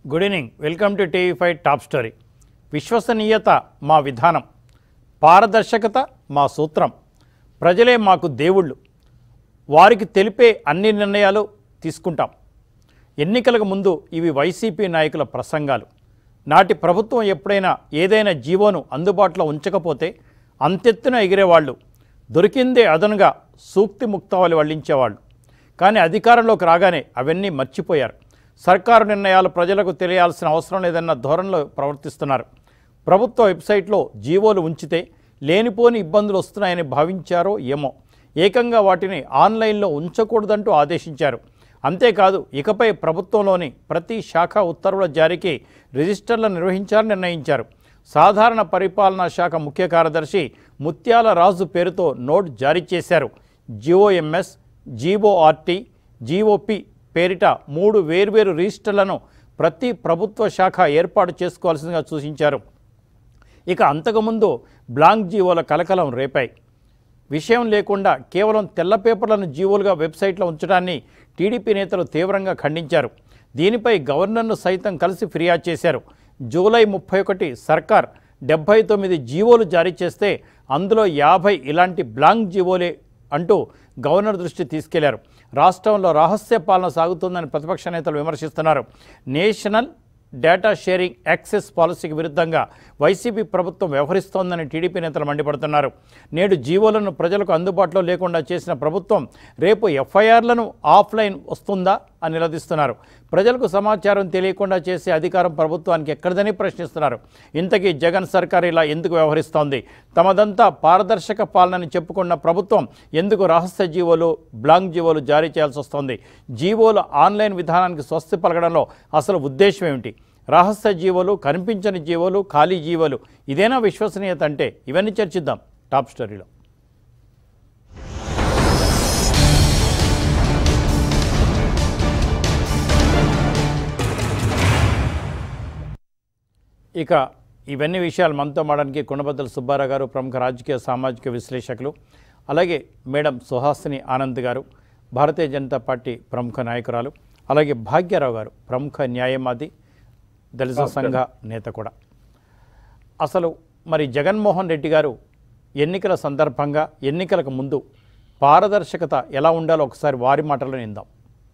Good evening welcome to TV five top story విశ్వసనీయత మా విధానం పారదర్శకత మా సూత్రం ప్రజలే మాకు దేవుళ్ళు వారికి తెలిపే అన్ని నిర్ణయాలు తీసుకుంటాం ఎన్నికలకు ముందు ఇవి వైసీపీ నాయకుల ప్రసంగాలు నాటి ప్రభుత్వం ఎప్పుడైనా ఏదైనా జీవోను అందుబాటులో ఉంచకపోతే అంతెత్తున ఎగిరేవాళ్ళు దొరికిందే అదనుగా సూక్తి ముక్తావళి వల్లించేవాళ్ళు కానీ అధికారంలోకి రాగానే అవన్నీ మర్చిపోయారు సర్కారు నిర్ణయాలు ప్రజలకు తెలియాల్సిన అవసరం లేదన్న ధోరణిలో ప్రవర్తిస్తున్నారు ప్రభుత్వ వెబ్సైట్లో జీవోలు ఉంచితే లేనిపోని ఇబ్బందులు వస్తున్నాయని భావించారో ఏమో ఏకంగా వాటిని ఆన్లైన్లో ఉంచకూడదంటూ ఆదేశించారు అంతేకాదు ఇకపై ప్రభుత్వంలోని ప్రతి శాఖ ఉత్తర్వుల జారీకి రిజిస్టర్లు నిర్వహించాలని నిర్ణయించారు సాధారణ పరిపాలనా శాఖ ముఖ్య కార్యదర్శి ముత్యాల రాజు పేరుతో నోట్ జారీ చేశారు జిఓఎంఎస్ జీఓఆర్టీ జీఓపి పేరిట మూడు వేర్వేరు రిజిస్టర్లను ప్రతి ప్రభుత్వ శాఖ ఏర్పాటు చేసుకోవాల్సిందిగా సూచించారు ఇక అంతకుముందు బ్లాంక్ జీవోల కలకలం రేపాయి విషయం లేకుండా కేవలం తెల్ల పేపర్లను జీవోలుగా వెబ్సైట్లో ఉంచడాన్ని టీడీపీ నేతలు తీవ్రంగా ఖండించారు దీనిపై గవర్నర్ను సైతం కలిసి ఫిర్యాదు చేశారు జూలై ముప్పై ఒకటి సర్కార్ డెబ్బై తొమ్మిది జీవోలు జారీ చేస్తే అందులో యాభై ఇలాంటి బ్లాంక్ జీవోలే అంటూ గవర్నర్ దృష్టి తీసుకెళ్లారు రాష్ట్రంలో రహస్య పాలన సాగుతుందని ప్రతిపక్ష నేతలు విమర్శిస్తున్నారు నేషనల్ డేటా షేరింగ్ యాక్సెస్ పాలసీకి విరుద్ధంగా వైసీపీ ప్రభుత్వం వ్యవహరిస్తోందని టీడీపీ నేతలు మండిపడుతున్నారు నేడు జీవోలను ప్రజలకు అందుబాటులో లేకుండా చేసిన ప్రభుత్వం రేపు ఎఫ్ఐఆర్లను ఆఫ్లైన్ వస్తుందా అని నిలదీస్తున్నారు ప్రజలకు సమాచారం తెలియకుండా చేసే అధికారం ప్రభుత్వానికి ఎక్కడిదని ప్రశ్నిస్తున్నారు ఇంతకీ జగన్ సర్కార్ ఇలా ఎందుకు వ్యవహరిస్తోంది తమదంతా పారదర్శక పాలనని చెప్పుకున్న ప్రభుత్వం ఎందుకు రహస్య జీవోలు బ్లాంక్ జీవోలు జారీ చేయాల్సి వస్తోంది జీవోల ఆన్లైన్ విధానానికి స్వస్తి పలకడంలో అసలు ఉద్దేశం ఏమిటి రహస్య జీవోలు కనిపించని జీవోలు ఖాళీ జీవోలు ఇదేనా విశ్వసనీయత అంటే ఇవన్నీ చర్చిద్దాం టాప్ స్టోరీలో ఇక ఇవన్నీ విషయాలు మనతో మాడడానికి కొండబద్దల సుబ్బారావు గారు ప్రముఖ రాజకీయ సామాజిక విశ్లేషకులు అలాగే మేడం సుహాసిని ఆనంద్ గారు భారతీయ జనతా పార్టీ ప్రముఖ నాయకురాలు అలాగే భాగ్యరావు గారు ప్రముఖ న్యాయవాది దళిత సంఘ నేత కూడా అసలు మరి జగన్మోహన్ రెడ్డి గారు ఎన్నికల సందర్భంగా ఎన్నికలకు ముందు పారదర్శకత ఎలా ఉండాలో ఒకసారి వారి మాటల్లో నిందాం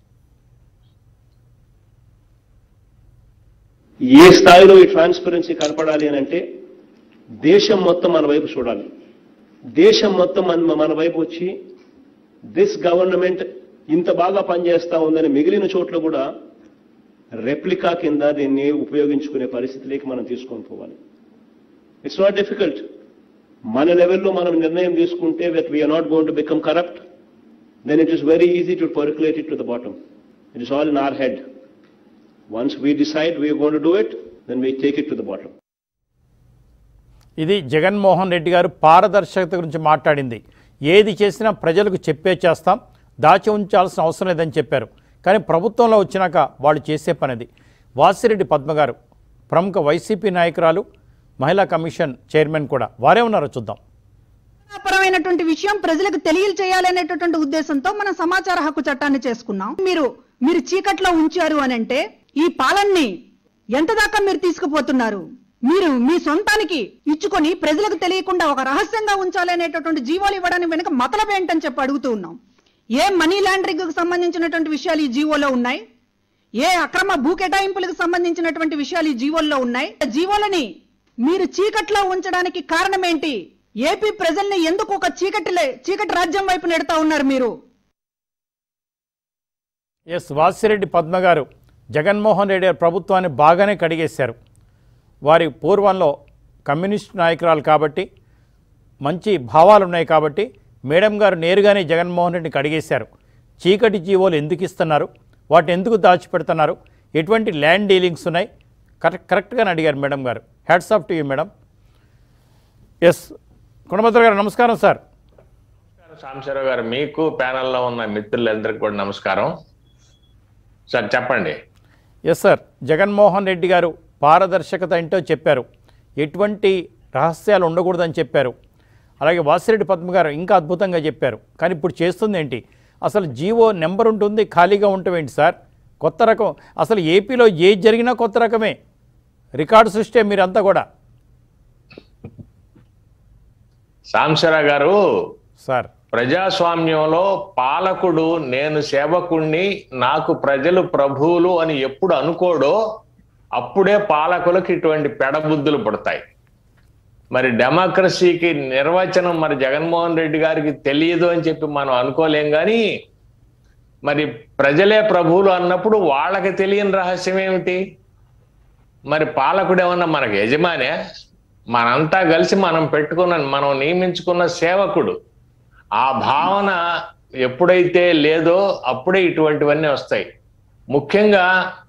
ఏ స్థాయిలో ఈ ట్రాన్స్పరెన్సీ కనపడాలి అని అంటే దేశం మొత్తం మన వైపు చూడాలి దేశం మొత్తం మన మన వైపు వచ్చి దిస్ గవర్నమెంట్ ఇంత బాగా పనిచేస్తా ఉందని మిగిలిన చోట్ల కూడా రెప్లికా కింద దీన్ని ఉపయోగించుకునే పరిస్థితిలోకి మనం తీసుకొని పోవాలి ఇట్స్ నాట్ డిఫికల్ట్ మన లెవెల్లో మనం నిర్ణయం తీసుకుంటే that we're not going to become corrupt then it is very easy to percolate it to the bottom it is all in our head Once we decide we are going to do it, then we take it to the bottom. ఇది జగన్మోహన్ రెడ్డి గారు పారదర్శకత గురించి మాట్లాడింది ఏది చేసినా ప్రజలకు చెప్పే చేస్తాం దాచి ఉంచాల్సిన అవసరం లేదని చెప్పారు కానీ ప్రభుత్వంలో వచ్చినాక వాళ్ళు చేసే పనిది వాసిరెడ్డి పద్మ గారు ప్రముఖ వైసీపీ నాయకురాలు మహిళా కమిషన్ చైర్మన్ కూడా వారే ఉన్నారో చూద్దాం పరమైనటువంటి విషయం ప్రజలకు తెలియచేయాలి అనేటటువంటి ఉద్దేశంతో మనం సమాచార హక్కు చట్టాన్ని చేసుకున్నాం మీరు మీరు చీకట్లో ఉంచారు అని అంటే ఈ పాలన్ని ఎంత దాకా మీరు తీసుకుపోతున్నారు మీరు మీ సొంతానికి ఇచ్చుకొని ప్రజలకు తెలియకుండా ఒక రహస్యంగా ఉంచాలి అనేటటువంటి జీవోలు ఇవ్వడానికి వెనుక మతలబ్ ఏంటని చెప్పి అడుగుతూ ఉన్నాం ఏ మనీ లాండరింగ్ కు సంబంధించినటువంటి విషయాలు ఈ జీవోలో ఉన్నాయి ఏ అక్రమ భూ కేటాయింపులకు సంబంధించినటువంటి విషయాలు ఈ జీవోల్లో ఉన్నాయి జీవోలని మీరు చీకట్లో ఉంచడానికి కారణం ఏంటి ఏపీ ప్రజల్ని ఎందుకు ఒక చీకటి చీకటి రాజ్యం వైపు నెడతా ఉన్నారు మీరు ఎస్ వాసిరెడ్డి పద్మ గారు జగన్మోహన్ రెడ్డి గారి ప్రభుత్వాన్ని బాగానే కడిగేశారు వారి పూర్వంలో కమ్యూనిస్ట్ నాయకురాలు కాబట్టి మంచి భావాలు ఉన్నాయి కాబట్టి మేడం గారు నేరుగానే జగన్మోహన్ రెడ్డిని కడిగేశారు చీకటి జీవోలు ఎందుకు ఇస్తున్నారు వాటిని ఎందుకు దాచిపెడుతున్నారు ఎటువంటి ల్యాండ్ డీలింగ్స్ ఉన్నాయి కరెక్ట్ కరెక్ట్గానే అడిగారు మేడం గారు hats off to you madam S Gunabhadra గారు నమస్కారం సార్ సాంబశివరావు గారు మీకు ప్యానెల్లో ఉన్న మిత్రులందరికీ కూడా నమస్కారం సార్ చెప్పండి ఎస్ సార్ జగన్మోహన్ రెడ్డి గారు పారదర్శకత ఏంటో చెప్పారు ఎటువంటి రహస్యాలు ఉండకూడదని చెప్పారు అలాగే వాసిరెడ్డి పద్మ గారు ఇంకా అద్భుతంగా చెప్పారు కానీ ఇప్పుడు చేస్తుంది ఏంటి అసలు జీవో నెంబర్ ఉంటుంది ఖాళీగా ఉండటం ఏంటి సార్ కొత్త రకం అసలు ఏపీలో ఏది జరిగినా కొత్త రకమే రికార్డు సృష్టి మీరంతా కూడా సాంసరా గారు సార్ ప్రజాస్వామ్యంలో పాలకుడు నేను సేవకుణ్ణి నాకు ప్రజలు ప్రభువులు అని ఎప్పుడు అనుకోడో అప్పుడే పాలకులకు ఇటువంటి పెడబుద్ధులు పుడతాయి మరి డెమోక్రసీకి నిర్వచనం మరి జగన్మోహన్ రెడ్డి గారికి తెలియదు అని చెప్పి మనం అనుకోలేం కానీ మరి ప్రజలే ప్రభువులు అన్నప్పుడు వాళ్ళకి తెలియని రహస్యం ఏమిటి మరి పాలకుడు ఏమన్నా మనకి యజమానే మనంతా కలిసి మనం పెట్టుకున్న మనం నియమించుకున్న సేవకుడు ఆ భావన ఎప్పుడైతే లేదో అప్పుడే ఇటువంటివన్నీ వస్తాయి ముఖ్యంగా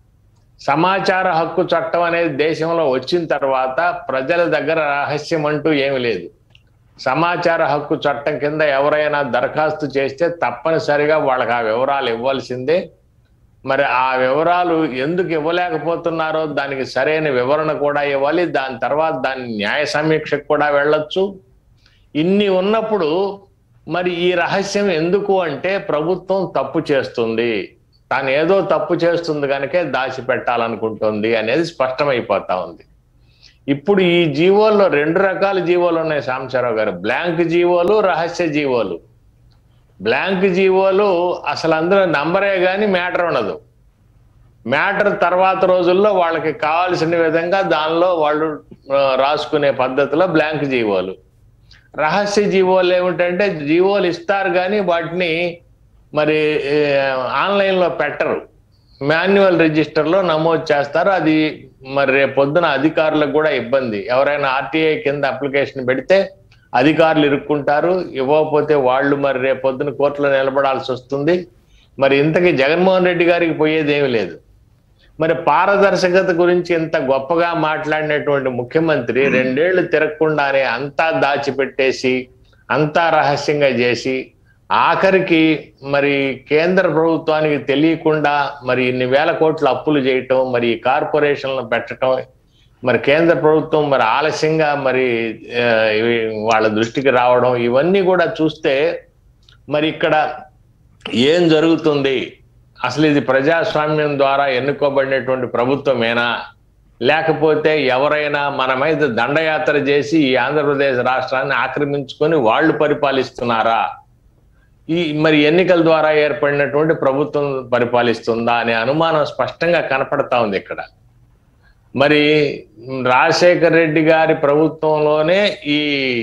సమాచార హక్కు చట్టం అనేది దేశంలో వచ్చిన తర్వాత ప్రజల దగ్గర రహస్యం అంటూ ఏమి లేదు సమాచార హక్కు చట్టం కింద ఎవరైనా దరఖాస్తు చేస్తే తప్పనిసరిగా వాళ్ళకి ఆ వివరాలు ఇవ్వాల్సిందే మరి ఆ వివరాలు ఎందుకు ఇవ్వలేకపోతున్నారో దానికి సరైన వివరణ కూడా ఇవ్వాలి దాని తర్వాత దాని న్యాయ సమీక్షకు కూడా వెళ్ళొచ్చు ఇన్ని ఉన్నప్పుడు మరి ఈ రహస్యం ఎందుకు అంటే ప్రభుత్వం తప్పు చేస్తుంది తాను ఏదో తప్పు చేస్తుంది కనుకే దాచిపెట్టాలనుకుంటుంది అనేది స్పష్టమైపోతా ఉంది ఇప్పుడు ఈ జీవోల్లో రెండు రకాల జీవోలు ఉన్నాయి సాంబశివరావు గారు బ్లాంక్ జీవోలు రహస్య జీవోలు బ్లాంక్ జీవోలు అసలు అందులో నంబరే కానీ మ్యాటర్ ఉండదు మ్యాటర్ తర్వాత రోజుల్లో వాళ్ళకి కావాల్సిన విధంగా దానిలో వాళ్ళు ఆ, రాసుకునే పద్ధతిలో బ్లాంక్ జీవోలు రహస్య జీవోలు ఏమిటంటే జీవోలు ఇస్తారు కానీ వాటిని మరి ఏ, ఆన్లైన్లో పెట్టరు మాన్యువల్ రిజిస్టర్లో నమోదు చేస్తారు అది మరి రేపు పొద్దున అధికారులకు కూడా ఇబ్బంది ఎవరైనా ఆర్టీఐ కింద అప్లికేషన్ పెడితే అధికారులు ఇరుక్కుంటారు ఇవ్వకపోతే వాళ్ళు మరి రేపు పొద్దున కోర్టులో నిలబడాల్సి వస్తుంది మరి ఇంతకీ జగన్మోహన్ రెడ్డి గారికి పోయేది ఏమీ లేదు మరి పారదర్శకత గురించి ఇంత గొప్పగా మాట్లాడినటువంటి ముఖ్యమంత్రి రెండేళ్లు తిరగకుండానే అంతా దాచిపెట్టేసి అంతా రహస్యంగా చేసి ఆఖరికి మరి కేంద్ర ప్రభుత్వానికి తెలియకుండా మరి ఇన్ని వేల కోట్ల అప్పులు చేయటం మరి ఈ కార్పొరేషన్లను పెట్టడం మరి కేంద్ర ప్రభుత్వం మరి ఆలస్యంగా మరి ఆ, ఇవి వాళ్ళ దృష్టికి రావడం ఇవన్నీ కూడా చూస్తే మరి ఇక్కడ ఏం జరుగుతుంది అసలు ఇది ప్రజాస్వామ్యం ద్వారా ఎన్నుకోబడినటువంటి ప్రభుత్వమేనా లేకపోతే ఎవరైనా మన మీద దండయాత్ర చేసి ఈ ఆంధ్రప్రదేశ్ రాష్ట్రాన్ని ఆక్రమించుకొని వాళ్ళు పరిపాలిస్తున్నారా ఈ మరి ఎన్నికల ద్వారా ఏర్పడినటువంటి ప్రభుత్వం పరిపాలిస్తుందా అనే అనుమానం స్పష్టంగా కనపడతా ఉంది ఇక్కడ మరి రాజశేఖర్ రెడ్డి గారి ప్రభుత్వంలోనే ఈ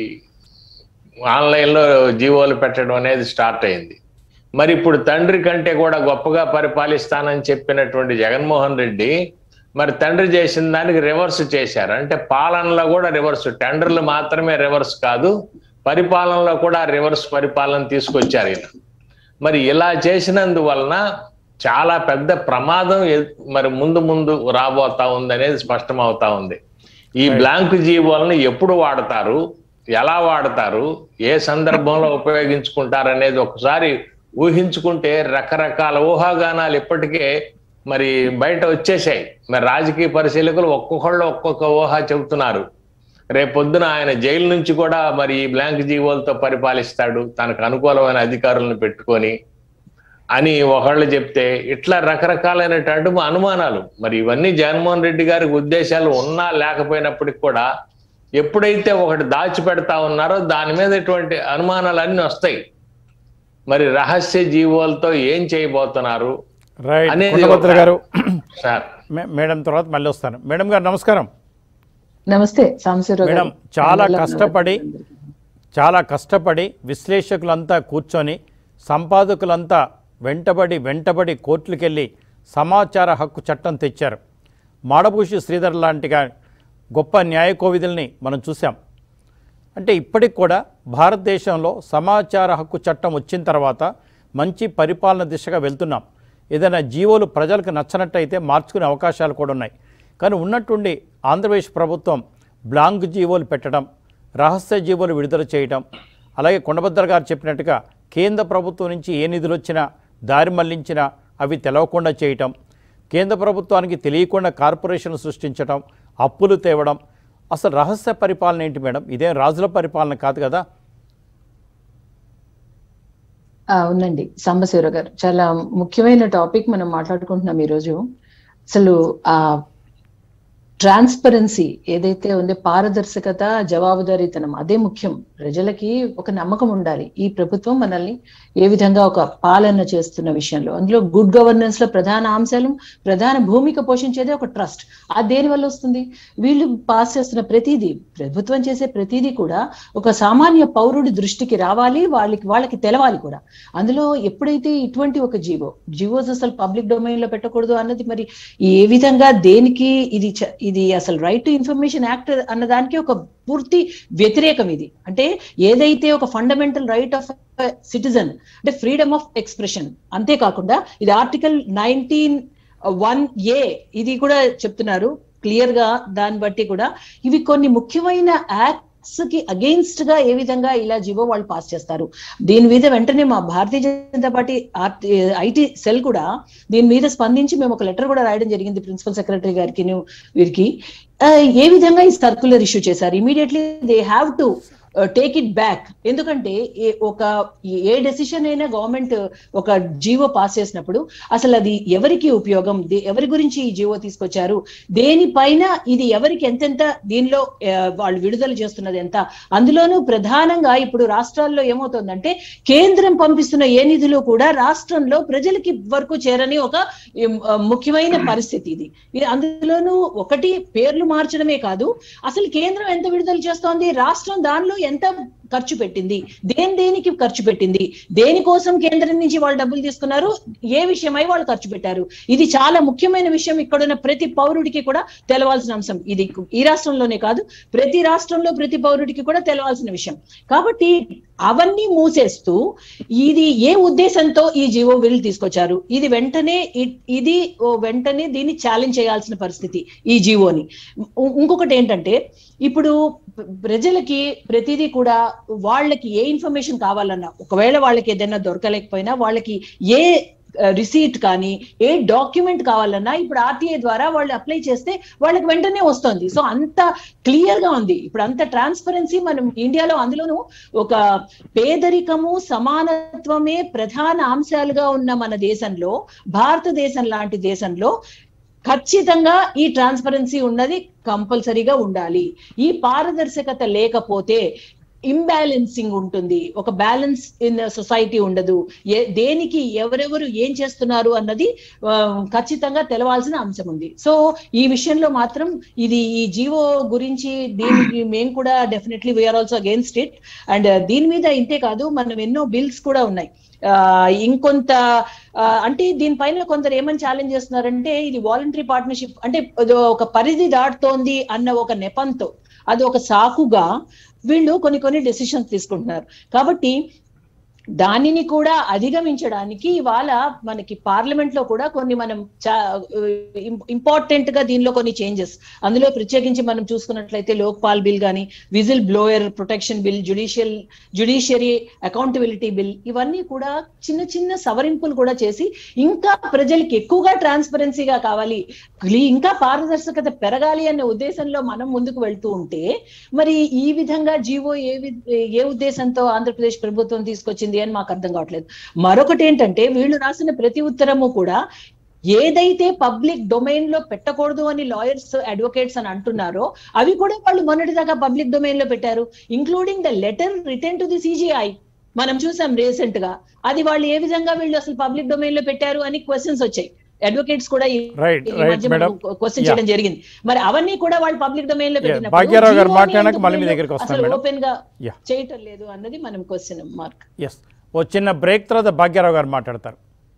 ఆన్లైన్లో జీవోలు పెట్టడం అనేది స్టార్ట్ అయింది మరి ఇప్పుడు తండ్రి కంటే కూడా గొప్పగా పరిపాలిస్తానని చెప్పినటువంటి జగన్మోహన్ రెడ్డి మరి తండ్రి చేసిన దానికి రివర్స్ చేశారు అంటే పాలనలో కూడా రివర్స్ టెండర్లు మాత్రమే రివర్స్ కాదు పరిపాలనలో కూడా రివర్స్ పరిపాలన తీసుకొచ్చారు ఈయన మరి ఇలా చేసినందువలన చాలా పెద్ద ప్రమాదం ఎ- మరి ముందు ముందు రాబోతా ఉంది అనేది స్పష్టమవుతా ఉంది ఈ బ్లాంక్ జీవోలను ఎప్పుడు వాడతారు ఎలా వాడతారు ఏ సందర్భంలో ఉపయోగించుకుంటారు అనేది ఒకసారి ఊహించుకుంటే రకరకాల ఊహాగానాలు ఇప్పటికే మరి బయట వచ్చేసాయి మరి రాజకీయ పరిశీలకులు ఒక్కొక్కళ్ళు ఒక్కొక్క ఊహ చెబుతున్నారు రేపొద్దున ఆయన జైలు నుంచి కూడా మరి ఈ బ్లాంక్ జీవోలతో పరిపాలిస్తాడు తనకు అనుకూలమైన అధికారులను పెట్టుకొని అని ఒకళ్ళు చెప్తే ఇట్లా రకరకాలైనటువంటి అనుమానాలు మరి ఇవన్నీ జగన్మోహన్ రెడ్డి గారికి ఉద్దేశాలు ఉన్నా లేకపోయినప్పటికి కూడా ఎప్పుడైతే ఒకటి దాచిపెడతా ఉన్నారో దాని మీద ఇటువంటి అనుమానాలు అన్ని వస్తాయి మరి రహస్య జీవోలతో ఏం చేయబోతున్నారు రైట్ అనేది కొండభద్ర ఒక- గారు సార్ మే- మేడం తర్వాత మళ్ళీ వస్తాను మేడం గారు నమస్కారం నమస్తే సాంబశివరావు మేడం గారు. చాలా మండలం కష్టపడి చాలా కష్టపడి విశ్లేషకులంతా కూర్చొని సంపాదకులంతా వెంటబడి వెంటబడి కోర్టులకెళ్ళి సమాచార హక్కు చట్టం తెచ్చారు మాడభూషి శ్రీధర్ లాంటి గా- గొప్ప న్యాయ కోవిదుల్ని మనం చూసాం అంటే ఇప్పటికి కూడా భారతదేశంలో సమాచార హక్కు చట్టం వచ్చిన తర్వాత మంచి పరిపాలన దిశగా వెళ్తున్నాం ఏదైనా జీవోలు ప్రజలకు నచ్చనట్టయితే మార్చుకునే అవకాశాలు కూడా ఉన్నాయి కానీ ఉన్నట్టుండి ఆంధ్రప్రదేశ్ ప్రభుత్వం బ్లాంక్ జీవోలు పెట్టడం రహస్య జీవోలు విడుదల చేయడం అలాగే కొండభద్ర గారు చెప్పినట్టుగా కేంద్ర ప్రభుత్వం నుంచి ఏ నిధులు వచ్చినా దారి మళ్లించినా అవి తెలవకుండా చేయటం కేంద్ర ప్రభుత్వానికి తెలియకుండా కార్పొరేషన్ సృష్టించడం అప్పులు తేవడం అసలు రహస్య పరిపాలన ఏంటి మేడం ఇదేం రాజుల పరిపాలన కాదు కదా ఆ, ఉందండి సాంబశివరావు గారు చాలా ముఖ్యమైన టాపిక్ మనం మాట్లాడుకుంటున్నాం ఈరోజు అసలు ఆ ట్రాన్స్పరెన్సీ ఏదైతే ఉందో పారదర్శకత జవాబుదారీతనం అదే ముఖ్యం ప్రజలకి ఒక నమ్మకం ఉండాలి ఈ ప్రభుత్వం మనల్ని ఏ విధంగా ఒక పాలన చేస్తున్న విషయంలో అందులో గుడ్ గవర్నెన్స్ లో ప్రధాన అంశాలు ప్రధాన భూమిక పోషించేదే ఒక ట్రస్ట్ ఆ దేని వల్ల వస్తుంది వీళ్ళు పాస్ చేస్తున్న ప్రతిదీ ప్రభుత్వం చేసే ప్రతిదీ కూడా ఒక సామాన్య పౌరుడి దృష్టికి రావాలి వాళ్ళకి వాళ్ళకి తెలవాలి కూడా అందులో ఎప్పుడైతే ఇటువంటి ఒక జీవో జీవోస్ అసలు పబ్లిక్ డొమైన్ లో పెట్టకూడదు అన్నది మరి ఏ విధంగా దేనికి ఇది చ- ఇది అసలు రైట్ టు ఇన్ఫర్మేషన్ యాక్ట్ అన్నదానికి ఒక పూర్తి వ్యతిరేకం ఇది అంటే ఏదైతే ఒక ఫండమెంటల్ రైట్ ఆఫ్ సిటిజన్ అంటే ఫ్రీడమ్ ఆఫ్ ఎక్స్ప్రెషన్ అంతేకాకుండా ఇది ఆర్టికల్ నైన్టీన్ వన్ ఏ ఇది కూడా చెప్తున్నారు క్లియర్ గా దాన్ని బట్టి కూడా ఇవి కొన్ని ముఖ్యమైన యాక్ట్స్ కి అగెయిన్స్ట్ గా ఏ విధంగా ఇలా జీవో వాళ్ళు పాస్ చేస్తారు దీని మీద వెంటనే మా Bharatiya Janata Party IT cell కూడా దీని మీద స్పందించి మేము ఒక లెటర్ కూడా రాయడం జరిగింది ప్రిన్సిపల్ సెక్రటరీ గారికి వీరికి ఆ, ఏ విధంగా ఈ సర్క్యులర్ ఇష్యూ చేశారు immediately they have to take it back ఎందుకంటే ఏ- ఒక ఏ డెసిషన్ అయినా గవర్నమెంట్ ఒక జీవో పాస్ చేసినప్పుడు అసలు అది ఎవరికి ఉపయోగం దే- ఎవరి గురించి ఈ జీవో తీసుకొచ్చారు దేనిపైన ఇది ఎవరికి ఎంతెంత దీనిలో ఆ, వాళ్ళు విడుదల చేస్తున్నది ఎంత అందులోనూ ప్రధానంగా ఇప్పుడు రాష్ట్రాల్లో ఏమవుతుందంటే కేంద్రం పంపిస్తున్న ఏ నిధులు కూడా రాష్ట్రంలో ప్రజలకి వరకు చేరని ఒక ఉమ్, ఆ, ముఖ్యమైన పరిస్థితి ఇది ఇది అందులోనూ ఒకటి పేర్లు మార్చడమే కాదు అసలు కేంద్రం ఎంత విడుదల చేస్తోంది రాష్ట్రం దానిలో ఎంత ఖర్చు పెట్టింది దేని దేనికి ఖర్చు పెట్టింది దేనికోసం కేంద్రం నుంచి వాళ్ళు డబ్బులు తీసుకున్నారు ఏ విషయమై వాళ్ళు ఖర్చు పెట్టారు ఇది చాలా ముఖ్యమైన విషయం ఇక్కడున్న ప్రతి పౌరుడికి కూడా తెలవాల్సిన అంశం ఇది ఈ రాష్ట్రంలోనే కాదు ప్రతి రాష్ట్రంలో ప్రతి పౌరుడికి కూడా తెలవాల్సిన విషయం కాబట్టి అవన్నీ మూసేస్తూ ఇది ఏ ఉద్దేశంతో ఈ జీవో బిల్ తీసుకొచ్చారు ఇది వెంటనే ఇ- ఇది ఓ వెంటనే దీన్ని ఛాలెంజ్ చేయాల్సిన పరిస్థితి ఈ జీవోని ఇం- ఇంకొకటి ఏంటంటే ఇప్పుడు ప్ర- ప్రజలకి ప్రతిదీ కూడా వాళ్ళకి ఏ ఇన్ఫర్మేషన్ కావాలన్నా ఒకవేళ వాళ్ళకి ఏదైనా దొరకలేకపోయినా వాళ్ళకి ఏ రిసీట్ కానీ ఏ డాక్యుమెంట్ కావాలన్నా ఇప్పుడు ఆర్టీఐ ద్వారా వాళ్ళు అప్లై చేస్తే వాళ్ళకి వెంటనే వస్తుంది సో అంత క్లియర్ గా ఉంది ఇప్పుడు అంత ట్రాన్స్పరెన్సీ మనం ఇండియాలో అందులోనూ ఒక పేదరికము సమానత్వమే ప్రధాన అంశాలుగా ఉన్న మన దేశంలో భారతదేశం లాంటి దేశంలో ఖచ్చితంగా ఈ ట్రాన్స్పరెన్సీ ఉన్నది కంపల్సరీగా ఉండాలి ఈ పారదర్శకత లేకపోతే ఇంబ్యాలెన్సింగ్ ఉంటుంది ఒక బ్యాలెన్స్ ఇన్ సొసైటీ ఉండదు ఏ దేనికి ఎవరెవరు ఏం చేస్తున్నారు అన్నది ఆ, ఖచ్చితంగా తెలవాల్సిన అంశం ఉంది సో ఈ విషయంలో మాత్రం ఇది ఈ జీవో గురించి దీనికి మేము కూడా definitely we're also against it and దీని మీద ఇంతే కాదు మనం ఎన్నో బిల్స్ కూడా ఉన్నాయి ఆ, ఇంకొంత ఆ, అంటే దీనిపైన కొందరు ఏమని ఛాలెంజ్ చేస్తున్నారంటే ఇది వాలంటరీ పార్ట్నర్షిప్ అంటే అది ఒక పరిధి దాటుతోంది అన్న ఒక నెపంతో అది ఒక సాకుగా వీళ్ళు కొన్ని కొన్ని డెసిషన్స్ తీసుకుంటున్నారు కాబట్టి దానిని కూడా అధిగమించడానికి ఇవాళ మనకి పార్లమెంట్ లో కూడా కొన్ని మనం ఇంపార్టెంట్ గా దీనిలో కొన్ని చేంజెస్ అందులో ప్రత్యేకించి మనం చూసుకున్నట్లయితే లోక్పాల్ బిల్ గాని whistleblower protection bill judicial judiciary accountability bill ఇవన్నీ కూడా చిన్న చిన్న సవరింపులు కూడా చేసి ఇంకా ప్రజలకి ఎక్కువగా ట్రాన్స్పరెన్సీగా కావాలి క్లీ- ఇంకా పారదర్శకత పెరగాలి అనే ఉద్దేశంలో మనం ముందుకు వెళ్తూ ఉంటే మరి ఈ విధంగా జీవో ఏ వి- ఏ ఉద్దేశంతో ఆంధ్రప్రదేశ్ ప్రభుత్వం తీసుకొచ్చింది అని మాకు అర్థం కావట్లేదు మరొకటి ఏంటంటే వీళ్ళు రాసిన ప్రతి ఉత్తరము కూడా ఏదైతే పబ్లిక్ డొమైన్ లో పెట్టకూడదు అని లాయర్స్ అడ్వకేట్స్ అని అంటున్నారో అవి కూడా వాళ్ళు మొన్నటిదాకా పబ్లిక్ డొమైన్ లో పెట్టారు including the letter return to the CJI మనం చూసాం రీసెంట్ గా అది వాళ్ళు ఏ విధంగా వీళ్ళు అసలు పబ్లిక్ డొమైన్ లో పెట్టారు అని క్వశ్చన్స్ వచ్చాయి అడ్వకేట్స్ కూడా ఈ Right, ఈ right, మధ్య madam. Question Yeah. చేయడం జరిగింది మరి అవన్నీ కూడా వాళ్ళు పబ్లిక్ డొమైన్ లో Yeah, పెట్టినప్పుడు భాగ్యరావు గారు జీవోని మాట్లాడాక ఎందుకు మళ్ళీ మీ వీళ్ళు దగ్గరికి వస్తాం, అసలు madam. ఓపెన్ గా Yeah. చేయటం లేదు అన్నది మనం క్వశ్చన్ మార్క్ ఎస్ ఓ చిన్న బ్రేక్ తర్వాత భాగ్యరావు గారు మాట్లాడతారు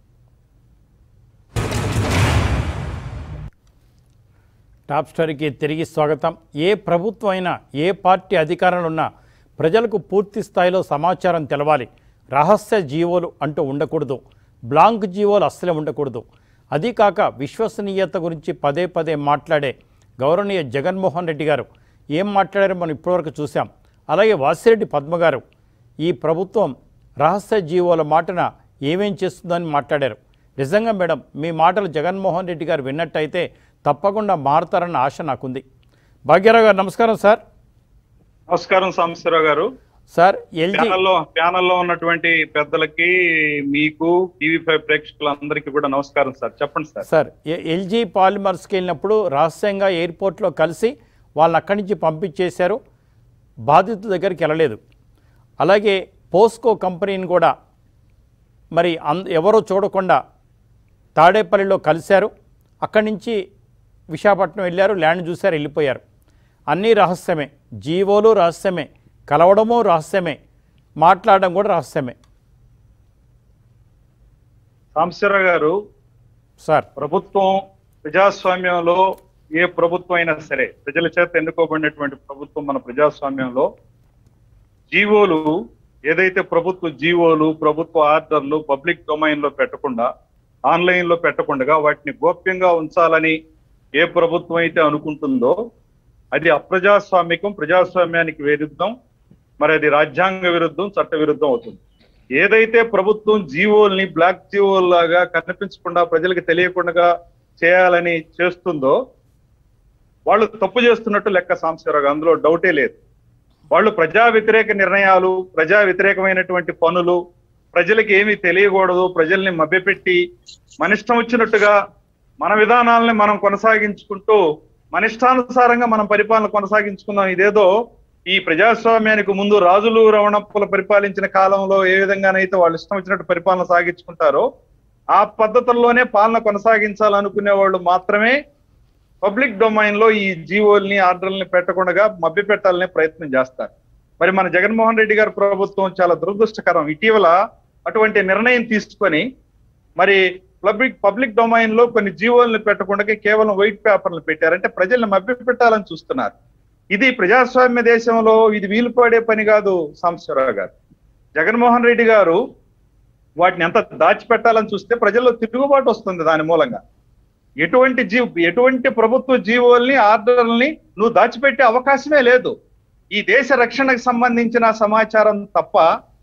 టాప్ స్టోరీకి తిరిగి స్వాగతం ఏ ప్రభుత్వం అయినా ఏ పార్టీ అధికారంలో ఉన్నా ప్రజలకు పూర్తి స్థాయిలో సమాచారం తెలవాలి రహస్య జీవోలు అంటూ ఉండకూడదు బ్లాంక్ జీవోలు అస్సలే ఉండకూడదు అదీ కాక విశ్వసనీయత గురించి పదే పదే మాట్లాడే గౌరవనీయ జగన్మోహన్ రెడ్డి గారు ఏం మాట్లాడారో మనం ఇప్పటివరకు చూసాం అలాగే వాసిరెడ్డి పద్మ గారు ఈ ప్రభుత్వం రహస్య జీవోల మాటన ఏమేం చేస్తుందని మాట్లాడారు నిజంగా మేడం మీ మాటలు జగన్మోహన్ రెడ్డి గారు విన్నట్టయితే తప్పకుండా మారుతారన్న ఆశ నాకుంది భాగ్యరావు గారు నమస్కారం సార్ నమస్కారం సాంబశివరావు గారు సార్ ఎల్జీ ప్యానల్లో ప్యానల్లో ఉన్నటువంటి పెద్దలకి మీకు టీవీ ఫైవ్ ప్రేక్షకులందరికీ కూడా నమస్కారం సార్ చెప్పండి సార్ సార్ ఎ- ఎల్జీ పాలిమర్స్కి వెళ్ళినప్పుడు రహస్యంగా ఎయిర్పోర్ట్లో కలిసి వాళ్ళని అక్కడి నుంచి పంపించేశారు బాధితుల దగ్గరికి వెళ్ళలేదు అలాగే పోస్కో కంపెనీని కూడా మరి అంద ఎవరో చూడకుండా తాడేపల్లిలో కలిశారు అక్కడి నుంచి విశాఖపట్నం వెళ్ళారు ల్యాండ్ చూశారు వెళ్ళిపోయారు అన్నీ రహస్యమే జీవోలు రహస్యమే కలవడము రహస్యమే మాట్లాడడం కూడా రహస్యమే సాంబశివరావు గారు సార్ ప్రభుత్వం ప్రజాస్వామ్యంలో ఏ ప్రభుత్వం అయినా సరే ప్రజల చేత ఎన్నుకోబడినటువంటి ప్రభుత్వం మన ప్రజాస్వామ్యంలో జీవోలు ఏదైతే ప్రభుత్వ జీవోలు ప్రభుత్వ ఆర్డర్లు పబ్లిక్ డొమైన్ లో పెట్టకుండా ఆన్లైన్ లో పెట్టకుండా వాటిని గోప్యంగా ఉంచాలని ఏ ప్రభుత్వం అయితే అనుకుంటుందో అది అప్రజాస్వామికం ప్రజాస్వామ్యానికి విరుద్ధం మరి అది రాజ్యాంగ విరుద్ధం చట్ట విరుద్ధం అవుతుంది ఏదైతే ప్రభుత్వం జీవోల్ని బ్లాక్ జీవోల్ లాగా కనిపించకుండా ప్రజలకు తెలియకుండా చేయాలని చేస్తుందో వాళ్ళు తప్పు చేస్తున్నట్టు లెక్క సాంబశివరావు గారు. అందులో డౌటే లేదు వాళ్ళు ప్రజా వ్యతిరేక నిర్ణయాలు ప్రజా వ్యతిరేకమైనటువంటి పనులు ప్రజలకి ఏమీ తెలియకూడదు ప్రజల్ని మభ్యపెట్టి మన ఇష్టం వచ్చినట్టుగా మన విధానాలని మనం కొనసాగించుకుంటూ మన ఇష్టానుసారంగా మనం పరిపాలన కొనసాగించుకుందాం ఇదేదో ఈ ప్రజాస్వామ్యానికి ముందు రాజులు రవణప్పులు పరిపాలించిన కాలంలో ఏ విధంగానైతే వాళ్ళు ఇష్టం వచ్చినట్టు పరిపాలన సాగించుకుంటారో ఆ పద్ధతుల్లోనే పాలన కొనసాగించాలనుకునే వాళ్ళు మాత్రమే పబ్లిక్ డొమైన్ లో ఈ జీవోల్ని ఆర్డర్లని పెట్టకుండా మభ్య పెట్టాలనే ప్రయత్నం చేస్తారు మరి మన జగన్మోహన్ రెడ్డి గారి ప్రభుత్వం చాలా దురదృష్టకరం ఇటీవల అటువంటి నిర్ణయం తీసుకొని మరి పబ్లిక్ పబ్లిక్ డొమైన్ లో కొన్ని జీవోల్ని పెట్టకుండా కేవలం వైట్ పేపర్లు పెట్టారు అంటే ప్రజల్ని మభ్య పెట్టాలని చూస్తున్నారు ఇది ప్రజాస్వామ్య దేశంలో ఇది వీలు పడే పని కాదు సాంబశివరావు గారు జగన్మోహన్ రెడ్డి గారు వాటిని ఎంత దాచిపెట్టాలని చూస్తే ప్రజల్లో తిరుగుబాటు వస్తుంది దాని మూలంగా ఎటువంటి జీవ ఎటువంటి ప్రభుత్వ జీవోల్ని ఆర్డర్లని నువ్వు దాచిపెట్టే అవకాశమే లేదు ఈ దేశ రక్షణకు సంబంధించిన సమాచారం తప్ప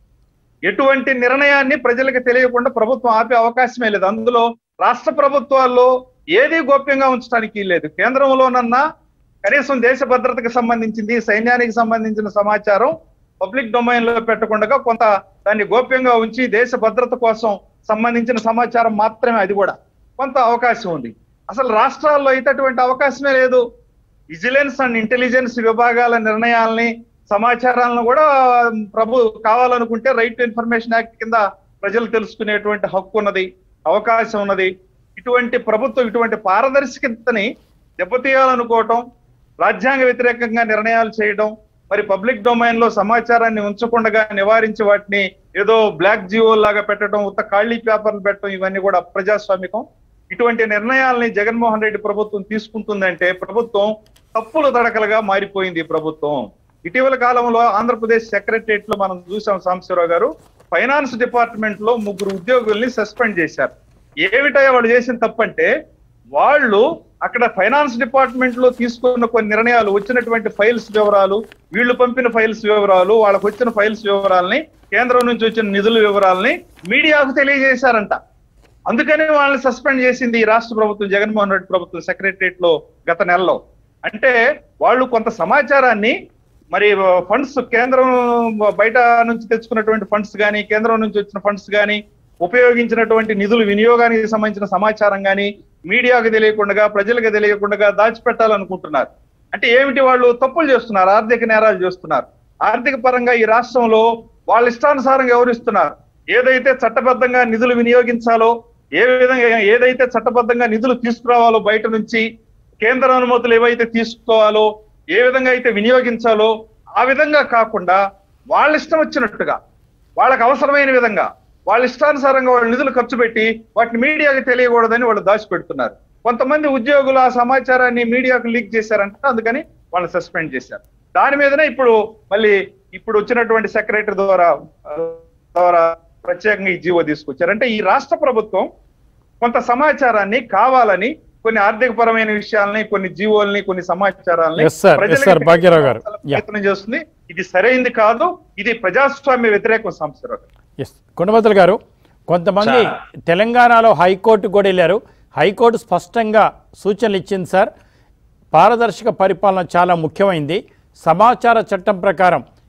ఎటువంటి నిర్ణయాన్ని ప్రజలకు తెలియకుండా ప్రభుత్వం ఆపే అవకాశమే లేదు అందులో రాష్ట్ర ప్రభుత్వాల్లో ఏది గోప్యంగా ఉంచడానికి లేదు కేంద్రంలోనన్నా కనీసం దేశ భద్రతకు సంబంధించింది సైన్యానికి సంబంధించిన సమాచారం పబ్లిక్ డొమైన్ లో పెట్టకుండా కొంత దాన్ని గోప్యంగా ఉంచి దేశ భద్రత కోసం సంబంధించిన సమాచారం మాత్రమే అది కూడా కొంత అవకాశం ఉంది అసలు రాష్ట్రాల్లో అయితే అటువంటి అవకాశమే లేదు విజిలెన్స్ అండ్ ఇంటెలిజెన్స్ విభాగాల నిర్ణయాల్ని సమాచారాలను కూడా ప్రభు కావాలనుకుంటే రైట్ టు ఇన్ఫర్మేషన్ యాక్ట్ కింద ప్రజలు తెలుసుకునేటువంటి హక్కు ఉన్నది అవకాశం ఉన్నది ఇటువంటి ప్రభుత్వం ఇటువంటి పారదర్శకతని దెబ్బతీయాలనుకోవటం రాజ్యాంగ వ్యతిరేకంగా నిర్ణయాలు చేయడం మరి పబ్లిక్ డొమైన్ లో సమాచారాన్ని ఉంచకుండా నివారించి వాటిని ఏదో బ్లాక్ జియో లాగా పెట్టడం ఉత్త ఖాళీ పేపర్లు పెట్టడం ఇవన్నీ కూడా అప్రజాస్వామికం ఇటువంటి నిర్ణయాల్ని జగన్మోహన్ రెడ్డి ప్రభుత్వం తీసుకుంటుందంటే ప్రభుత్వం తప్పులు తడకలుగా మారిపోయింది ఈ ప్రభుత్వం ఇటీవల కాలంలో ఆంధ్రప్రదేశ్ సెక్రటరియట్ లో మనం చూసాం సాంబశివరావు గారు ఫైనాన్స్ డిపార్ట్మెంట్ లో ముగ్గురు ఉద్యోగుల్ని సస్పెండ్ చేశారు ఏమిటయ్యా వాళ్ళు చేసిన తప్పంటే వాళ్ళు అక్కడ ఫైనాన్స్ డిపార్ట్మెంట్ లో తీసుకున్న కొన్ని నిర్ణయాలు వచ్చినటువంటి ఫైల్స్ వివరాలు వీళ్ళు పంపిన ఫైల్స్ వివరాలు వాళ్ళకు వచ్చిన ఫైల్స్ వివరాలని కేంద్రం నుంచి వచ్చిన నిధుల వివరాలని మీడియాకు తెలియజేశారంట అందుకని వాళ్ళని సస్పెండ్ చేసింది ఈ రాష్ట్ర ప్రభుత్వం జగన్మోహన్ రెడ్డి ప్రభుత్వం సెక్రటరియట్ లో గత నెలలో అంటే వాళ్ళు కొంత సమాచారాన్ని మరి ఫండ్స్ కేంద్రం బయట నుంచి తెచ్చుకున్నటువంటి ఫండ్స్ కానీ కేంద్రం నుంచి వచ్చిన ఫండ్స్ కానీ ఉపయోగించినటువంటి నిధుల వినియోగానికి సంబంధించిన సమాచారం కానీ మీడియాకు తెలియకుండా ప్రజలకు తెలియకుండా దాచిపెట్టాలనుకుంటున్నారు అంటే ఏమిటి వాళ్ళు తప్పులు చేస్తున్నారు ఆర్థిక నేరాలు చేస్తున్నారు ఆర్థిక పరంగా ఈ రాష్ట్రంలో వాళ్ళ ఇష్టానుసారంగా వ్యవహరిస్తున్నారు ఏదైతే చట్టబద్ధంగా నిధులు వినియోగించాలో ఏ విధంగా ఏదైతే చట్టబద్ధంగా నిధులు తీసుకురావాలో బయట నుంచి కేంద్ర అనుమతులు ఏవైతే తీసుకోవాలో ఏ విధంగా అయితే వినియోగించాలో ఆ విధంగా కాకుండా వాళ్ళ ఇష్టం వచ్చినట్టుగా వాళ్ళకి అవసరమైన విధంగా వాళ్ళ ఇష్టానుసారంగా వాళ్ళ నిధులు ఖర్చు పెట్టి వాటిని మీడియాకి తెలియకూడదని వాళ్ళు దాచిపెడుతున్నారు కొంతమంది ఉద్యోగులు ఆ సమాచారాన్ని మీడియాకు లీక్ చేశారంట అందుకని వాళ్ళని సస్పెండ్ చేశారు దాని మీదనే ఇప్పుడు మళ్ళీ ఇప్పుడు వచ్చినటువంటి సెక్రటరీ ద్వారా ఆ, ద్వారా ప్రత్యేకంగా ఈ జీవో తీసుకొచ్చారు అంటే ఈ రాష్ట్ర ప్రభుత్వం కొంత సమాచారాన్ని కావాలని కొన్ని ఆర్థిక పరమైన విషయాల్ని కొన్ని జీవోల్ని కొన్ని సమాచారాలని Yes, sir. Yes, ప్రజలకు sir. భాగ్యరావు గారు. తెలియజేయాలని ప్రయత్నం చేస్తుంది ఇది సరైంది కాదు ఇది ప్రజాస్వామ్య వ్యతిరేక సంస్థ ఎస్ కొండమతులు గారు కొంతమంది సార్. తెలంగాణలో హైకోర్టు కూడా వెళ్ళారు హైకోర్టు స్పష్టంగా సూచనలు ఇచ్చింది సార్ పారదర్శక పరిపాలన చాలా ముఖ్యమైంది సమాచార చట్టం ప్రకారం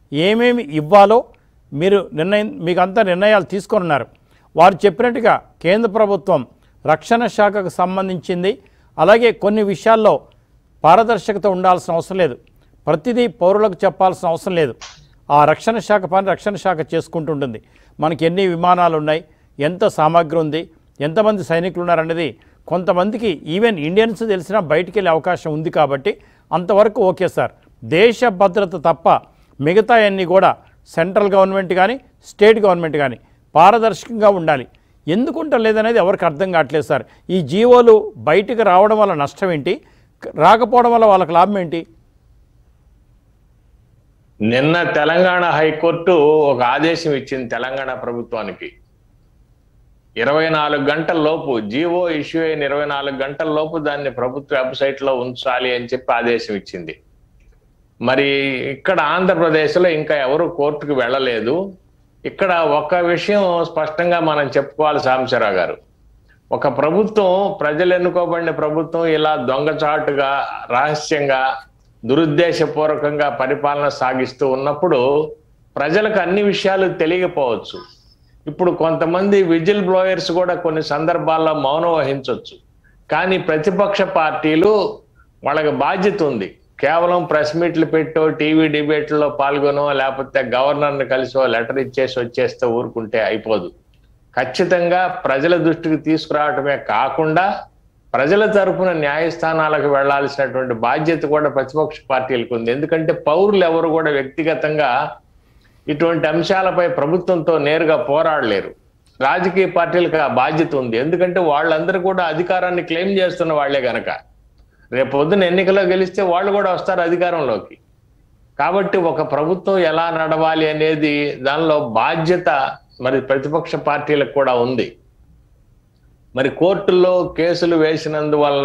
ఏమేమి ఇవ్వాలో మీరు నిర్ణయం మీకు అంతా నిర్ణయాలు తీసుకొని ఉన్నారు వారు చెప్పినట్టుగా కేంద్ర ప్రభుత్వం రక్షణ శాఖకు సంబంధించింది అలాగే కొన్ని విషయాల్లో పారదర్శకత ఉండాల్సిన అవసరం లేదు ప్రతిదీ పౌరులకు చెప్పాల్సిన అవసరం లేదు ఆ రక్షణ శాఖ పని రక్షణ శాఖ చేసుకుంటుంటుంది మనకి ఎన్ని విమానాలు ఉన్నాయి ఎంత సామాగ్రి ఉంది ఎంతమంది సైనికులు ఉన్నారనేది కొంతమందికి ఈవెన్ ఇండియన్స్ తెలిసినా బయటికి వెళ్ళే అవకాశం ఉంది కాబట్టి అంతవరకు ఓకే సార్ దేశ భద్రత తప్ప మిగతా అన్నీ కూడా సెంట్రల్ గవర్నమెంట్ కానీ స్టేట్ గవర్నమెంట్ కానీ పారదర్శకంగా ఉండాలి ఎందుకు లేదనేది ఎవరికి అర్థం కావట్లేదు సార్ ఈ జీవోలు బయటికి రావడం వల్ల నష్టం ఏంటి రాకపోవడం వల్ల వాళ్ళకి లాభం ఏంటి నిన్న తెలంగాణ హైకోర్టు ఒక ఆదేశం ఇచ్చింది తెలంగాణ ప్రభుత్వానికి ఇరవై నాలుగు గంటల లోపు జీవో ఇష్యూ అయిన ఇరవై నాలుగు గంటల లోపు దాన్ని ప్రభుత్వ వెబ్సైట్ లో ఉంచాలి అని చెప్పి ఆదేశం ఇచ్చింది మరి ఇక్కడ ఆంధ్రప్రదేశ్లో ఇంకా ఎవరు కోర్టుకు వెళ్ళలేదు ఇక్కడ ఒక విషయం స్పష్టంగా మనం చెప్పుకోవాలి సాంబశివరావు గారు ఒక ప్రభుత్వం ప్రజలు ఎన్నుకోబడిన ప్రభుత్వం ఇలా దొంగచాటుగా రహస్యంగా దురుద్దేశపూర్వకంగా పరిపాలన సాగిస్తూ ఉన్నప్పుడు ప్రజలకు అన్ని విషయాలు తెలియకపోవచ్చు ఇప్పుడు కొంతమంది విజిల్ బ్లోయర్స్ కూడా కొన్ని సందర్భాల్లో మౌనం వహించవచ్చు కానీ ప్రతిపక్ష పార్టీలు వాళ్ళకి బాధ్యత ఉంది కేవలం ప్రెస్ మీట్లు పెట్టో టీవీ డిబేట్లో పాల్గొనో లేకపోతే గవర్నర్ని కలిసో లెటర్ ఇచ్చేసి వచ్చేస్తే ఊరుకుంటే అయిపోదు ఖచ్చితంగా ప్రజల దృష్టికి తీసుకురావటమే కాకుండా ప్రజల తరపున న్యాయస్థానాలకు వెళ్లాల్సినటువంటి బాధ్యత కూడా ప్రతిపక్ష పార్టీలకు ఉంది ఎందుకంటే పౌరులు ఎవరు కూడా వ్యక్తిగతంగా ఇటువంటి అంశాలపై ప్రభుత్వంతో నేరుగా పోరాడలేరు రాజకీయ పార్టీలకు ఆ బాధ్యత ఉంది ఎందుకంటే వాళ్ళందరూ కూడా అధికారాన్ని క్లెయిమ్ చేస్తున్న వాళ్లే గనక రేపు పొద్దున ఎన్నికల్లో గెలిస్తే వాళ్ళు కూడా వస్తారు అధికారంలోకి కాబట్టి ఒక ప్రభుత్వం ఎలా నడవాలి అనేది దానిలో బాధ్యత మరి ప్రతిపక్ష పార్టీలకు కూడా ఉంది మరి కోర్టుల్లో కేసులు వేసినందువలన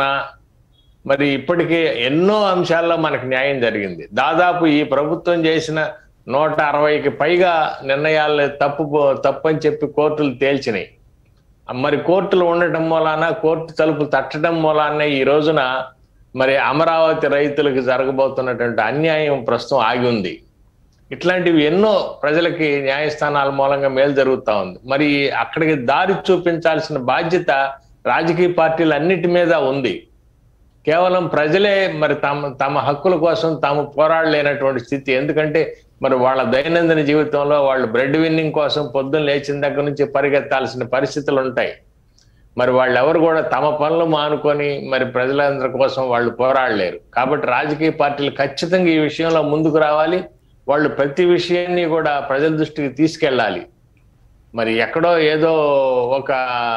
మరి ఇప్పటికే ఎన్నో అంశాల్లో మనకు న్యాయం జరిగింది దాదాపు ఈ ప్రభుత్వం చేసిన నూట అరవైకి పైగా నిర్ణయాలు తప్పు తప్పు అని చెప్పి కోర్టులు తేల్చినాయి మరి కోర్టులు ఉండటం మూలాన కోర్టు తలుపు తట్టడం మూలాన ఈ రోజున మరి అమరావతి రైతులకు జరగబోతున్నటువంటి అన్యాయం ప్రస్తుతం ఆగి ఉంది ఇట్లాంటివి ఎన్నో ప్రజలకి న్యాయస్థానాల మూలంగా మేలు జరుగుతా ఉంది మరి అక్కడికి దారి చూపించాల్సిన బాధ్యత రాజకీయ పార్టీలు అన్నిటి మీద ఉంది కేవలం ప్రజలే మరి తమ తమ హక్కుల కోసం తాము పోరాడలేనటువంటి స్థితి ఎందుకంటే మరి వాళ్ళ దైనందిన జీవితంలో వాళ్ళు బ్రెడ్ విన్నింగ్ కోసం పొద్దున్న లేచిన దగ్గర నుంచి పరిగెత్తాల్సిన పరిస్థితులు ఉంటాయి మరి వాళ్ళు ఎవరు కూడా తమ పనులు మానుకొని మరి ప్రజలందరి కోసం వాళ్ళు పోరాడలేరు కాబట్టి రాజకీయ పార్టీలు ఖచ్చితంగా ఈ విషయంలో ముందుకు రావాలి వాళ్ళు ప్రతి విషయాన్ని కూడా ప్రజల దృష్టికి తీసుకెళ్ళాలి మరి ఎక్కడో ఏదో ఒక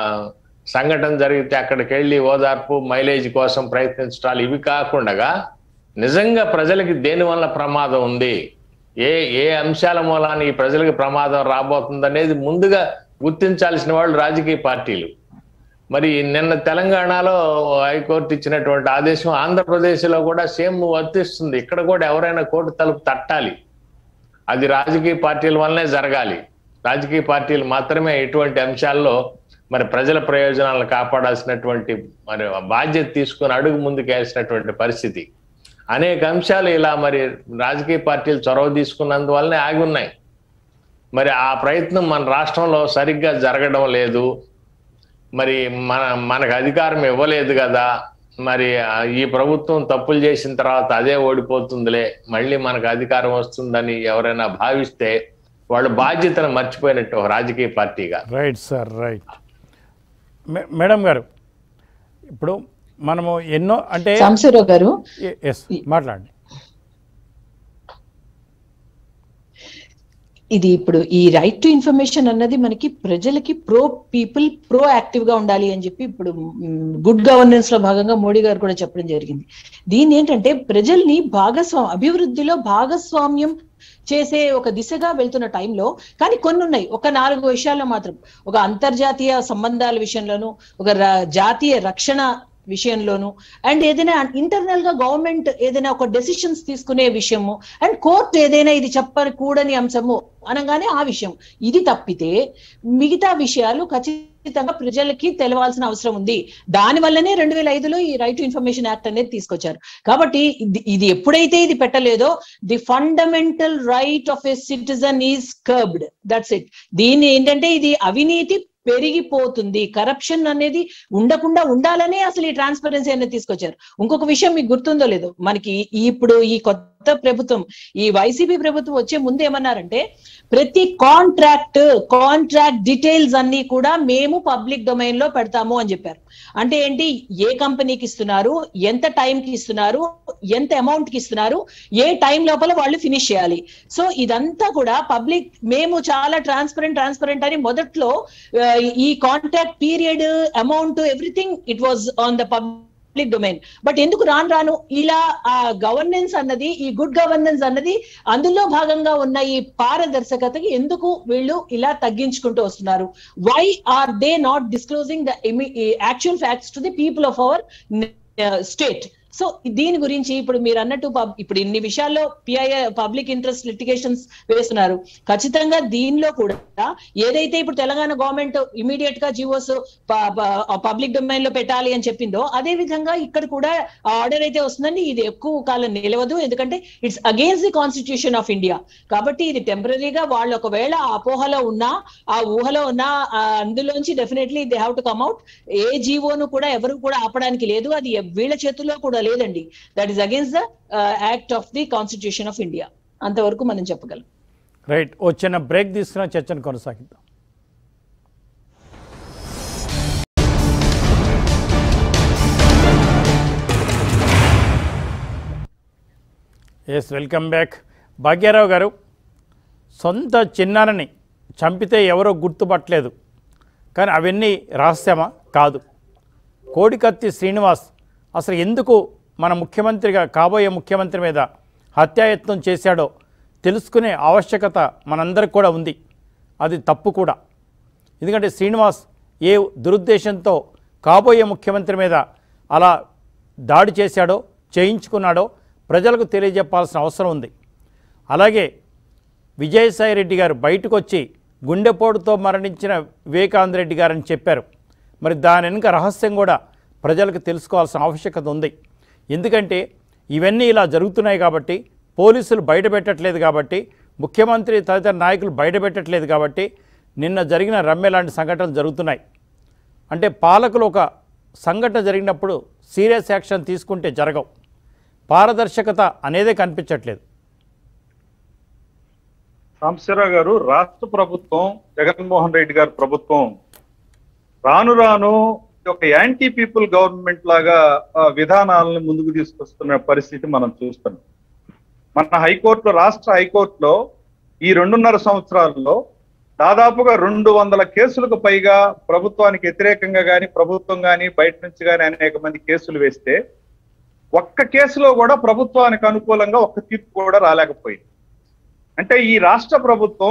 సంఘటన జరిగితే అక్కడికి వెళ్ళి ఓదార్పు మైలేజ్ కోసం ప్రయత్నించడాలు ఇవి కాకుండా నిజంగా ప్రజలకి దేని వల్ల ప్రమాదం ఉంది ఏ ఏ అంశాల మూలాన ఈ ప్రజలకు ప్రమాదం రాబోతుంది అనేది ముందుగా గుర్తించాల్సిన వాళ్ళు రాజకీయ పార్టీలు మరి నిన్న తెలంగాణలో హైకోర్టు ఇచ్చినటువంటి ఆదేశం ఆంధ్రప్రదేశ్లో కూడా సేమ్ వర్తిస్తుంది ఇక్కడ కూడా ఎవరైనా కోర్టు తలుపు తట్టాలి అది రాజకీయ పార్టీల వల్లనే జరగాలి రాజకీయ పార్టీలు మాత్రమే ఎటువంటి అంశాల్లో మరి ప్రజల ప్రయోజనాలను కాపాడాల్సినటువంటి మరి బాధ్యత తీసుకుని అడుగు ముందుకేయాల్సినటువంటి పరిస్థితి అనేక అంశాలు ఇలా మరి రాజకీయ పార్టీలు చొరవ తీసుకున్నందువల్లనే ఆగి ఉన్నాయి మరి ఆ ప్రయత్నం మన రాష్ట్రంలో సరిగ్గా జరగడం లేదు మరి మన మనకు అధికారం ఇవ్వలేదు కదా మరి ఆ, ఈ ప్రభుత్వం తప్పులు చేసిన తర్వాత అదే ఓడిపోతుందిలే మళ్ళీ మనకు అధికారం వస్తుందని ఎవరైనా భావిస్తే వాళ్ళు బాధ్యతను మర్చిపోయినట్టు ఒక రాజకీయ పార్టీగా రైట్ సార్ రైట్ మే- మేడం గారు ఇప్పుడు మనము ఎన్నో అంటే సాంబశివరావు గారు ఎస్ మాట్లాడండి ఇది ఇప్పుడు ఈ రైట్ టు ఇన్ఫర్మేషన్ అన్నది మనకి ప్రజలకి ప్రో పీపుల్ ప్రో యాక్టివ్ గా ఉండాలి అని చెప్పి ఇప్పుడు గుడ్ గవర్నెన్స్ లో భాగంగా మోడీ గారు కూడా చెప్పడం జరిగింది దీన్ని ఏంటంటే ప్రజల్ని భాగస్వామ్యం అభివృద్ధిలో భాగస్వామ్యం చేసే ఒక దిశగా వెళ్తున్న టైంలో కానీ కొన్ని ఉన్నాయి ఒక నాలుగు విషయాల్లో మాత్రం ఒక అంతర్జాతీయ సంబంధాల విషయంలోనూ ఒక రా- జాతీయ రక్షణ విషయంలోను అండ్ ఏదైనా ఇంటర్నల్ గా గవర్నమెంట్ ఏదైనా ఒక డెసిషన్స్ తీసుకునే విషయము అండ్ కోర్టు ఏదైనా ఇది చెప్పకూడని అంశము అనగానే ఆ విషయం ఇది తప్పితే మిగతా విషయాలు ఖచ్చితంగా ప్రజలకి తెలవాల్సిన అవసరం ఉంది దాని వల్లనే రెండు వేల ఐదులో ఈ రైట్ టు ఇన్ఫర్మేషన్ యాక్ట్ అనేది తీసుకొచ్చారు కాబట్టి ఇది- ఇది ఎప్పుడైతే ఇది పెట్టలేదో the fundamental right of a citizen is curbed that's it దీన్ని ఏంటంటే ఇది అవినీతి పెరిగిపోతుంది కరప్షన్ అనేది ఉండకుండా ఉండాలనే అసలు ఈ ట్రాన్స్పరెన్సీ అనేది తీసుకొచ్చారు ఇంకొక విషయం మీకు గుర్తుందో లేదో మనకి ఈ- ఇప్పుడు ఈ కొత్త ప్రభుత్వం ఈ వైసీపీ ప్రభుత్వం వచ్చే ముందు ఏమన్నారంటే ప్రతి కాంట్రాక్ట్ కాంట్రాక్ట్ డీటెయిల్స్ అన్ని కూడా మేము పబ్లిక్ డొమైన్ లో పెడతాము అని చెప్పారు అంటే ఏంటి ఏ కంపెనీకి ఇస్తున్నారు ఎంత టైం కి ఇస్తున్నారు ఎంత అమౌంట్ కి ఇస్తున్నారు ఏ టైం లోపల వాళ్ళు ఫినిష్ చేయాలి సో ఇదంతా కూడా పబ్లిక్ మేము చాలా ట్రాన్స్పరెంట్ ట్రాన్స్పరెంట్ అని మొదట్లో ఆ, ఈ contract period amount everything it was on the public domain but ఎందుకు రాను రాను ఇలా ఆ గవర్నెన్స్ అన్నది ఈ గుడ్ గవర్నెన్స్ అన్నది అందులో భాగంగా ఉన్న ఈ పారదర్శకతకి ఎందుకు వీళ్ళు ఇలా తగ్గించుకుంటూ వస్తున్నారు why are they not disclosing the actual facts to the people of our state so దీని గురించి ఇప్పుడు మీరు అన్నట్టు పబ్- ఇప్పుడు ఇన్ని విషయాల్లో పిఐ పబ్లిక్ ఇంట్రెస్ట్ లిటిగేషన్స్ వేస్తున్నారు ఖచ్చితంగా దీనిలో కూడా ఏదైతే ఇప్పుడు తెలంగాణ గవర్నమెంట్ ఇమీడియట్ గా జియోస్ పబ్లిక్ డొమైన్ లో పెట్టాలి అని చెప్పిందో అదే విధంగా ఇక్కడ కూడా ఆ ఆర్డర్ అయితే వస్తుందండి ఇది ఎక్కువ కాలం నిలవదు ఎందుకంటే it's against the constitution of India కాబట్టి ఇది టెంపరీగా వాళ్ళు ఒకవేళ ఆ అపోహలో ఉన్నా ఆ ఊహలో ఉన్నా ఆ అందులోంచి definitely they have to come out ఏ జీవోను కూడా ఎవరు కూడా ఆపడానికి లేదు అది వీళ్ళ చేతుల్లో కూడా లేదండి that is against the act of the constitution of India అంతవరకు మనం చెప్పగలం రైట్ ఓ చిన్న బ్రేక్ తీసుకున్న చర్చను కొనసాగిద్దాం ఎస్ వెల్కమ్ బ్యాక్ భాగ్యారావు గారు సొంత చిన్నానని చంపితే ఎవరో గుర్తుపట్టలేదు కానీ అవన్నీ రహస్యమా కాదు కోడికత్తి శ్రీనివాస్ అసలు ఎందుకు మన ముఖ్యమంత్రిగా కాబోయే ముఖ్యమంత్రి మీద హత్యాయత్నం చేశాడో తెలుసుకునే ఆవశ్యకత మనందరికి కూడా ఉంది అది తప్పు కూడా ఎందుకంటే శ్రీనివాస్ ఏ దురుద్దేశంతో కాబోయే ముఖ్యమంత్రి మీద అలా దాడి చేశాడో చేయించుకున్నాడో ప్రజలకు తెలియజెప్పాల్సిన అవసరం ఉంది అలాగే విజయసాయి రెడ్డి గారు బయటకు వచ్చి గుండెపోటుతో మరణించిన వివేకానంద రెడ్డి గారని చెప్పారు మరి దాని వెనుక రహస్యం కూడా ప్రజలకు తెలుసుకోవాల్సిన ఆవశ్యకత ఉంది ఎందుకంటే ఇవన్నీ ఇలా జరుగుతున్నాయి కాబట్టి పోలీసులు బయట పెట్టట్లేదు కాబట్టి ముఖ్యమంత్రి తదితర నాయకులు బయట పెట్టట్లేదు కాబట్టి నిన్న జరిగిన రమ్య లాంటి సంఘటనలు జరుగుతున్నాయి అంటే పాలకులు ఒక సంఘటన జరిగినప్పుడు సీరియస్ యాక్షన్ తీసుకుంటే జరగవు పారదర్శకత అనేదే కనిపించట్లేదు సాంబశివరావు గారు రాష్ట్ర ప్రభుత్వం జగన్మోహన్ రెడ్డి గారి ప్రభుత్వం రాను రాను ఒక యాంటీ పీపుల్ గవర్నమెంట్ లాగా ఆ, విధానాలను ముందుకు తీసుకొస్తున్న పరిస్థితి మనం చూస్తున్నాం మన హైకోర్టులో రాష్ట్ర హైకోర్టులో ఈ రెండున్నర సంవత్సరాల్లో దాదాపుగా రెండు వందల కేసులకు పైగా ప్రభుత్వానికి వ్యతిరేకంగా కానీ ప్రభుత్వం కానీ బయట నుంచి కానీ అనేక మంది కేసులు వేస్తే ఒక్క కేసులో కూడా ప్రభుత్వానికి అనుకూలంగా ఒక్క తీర్పు కూడా రాలేకపోయింది అంటే ఈ రాష్ట్ర ప్రభుత్వం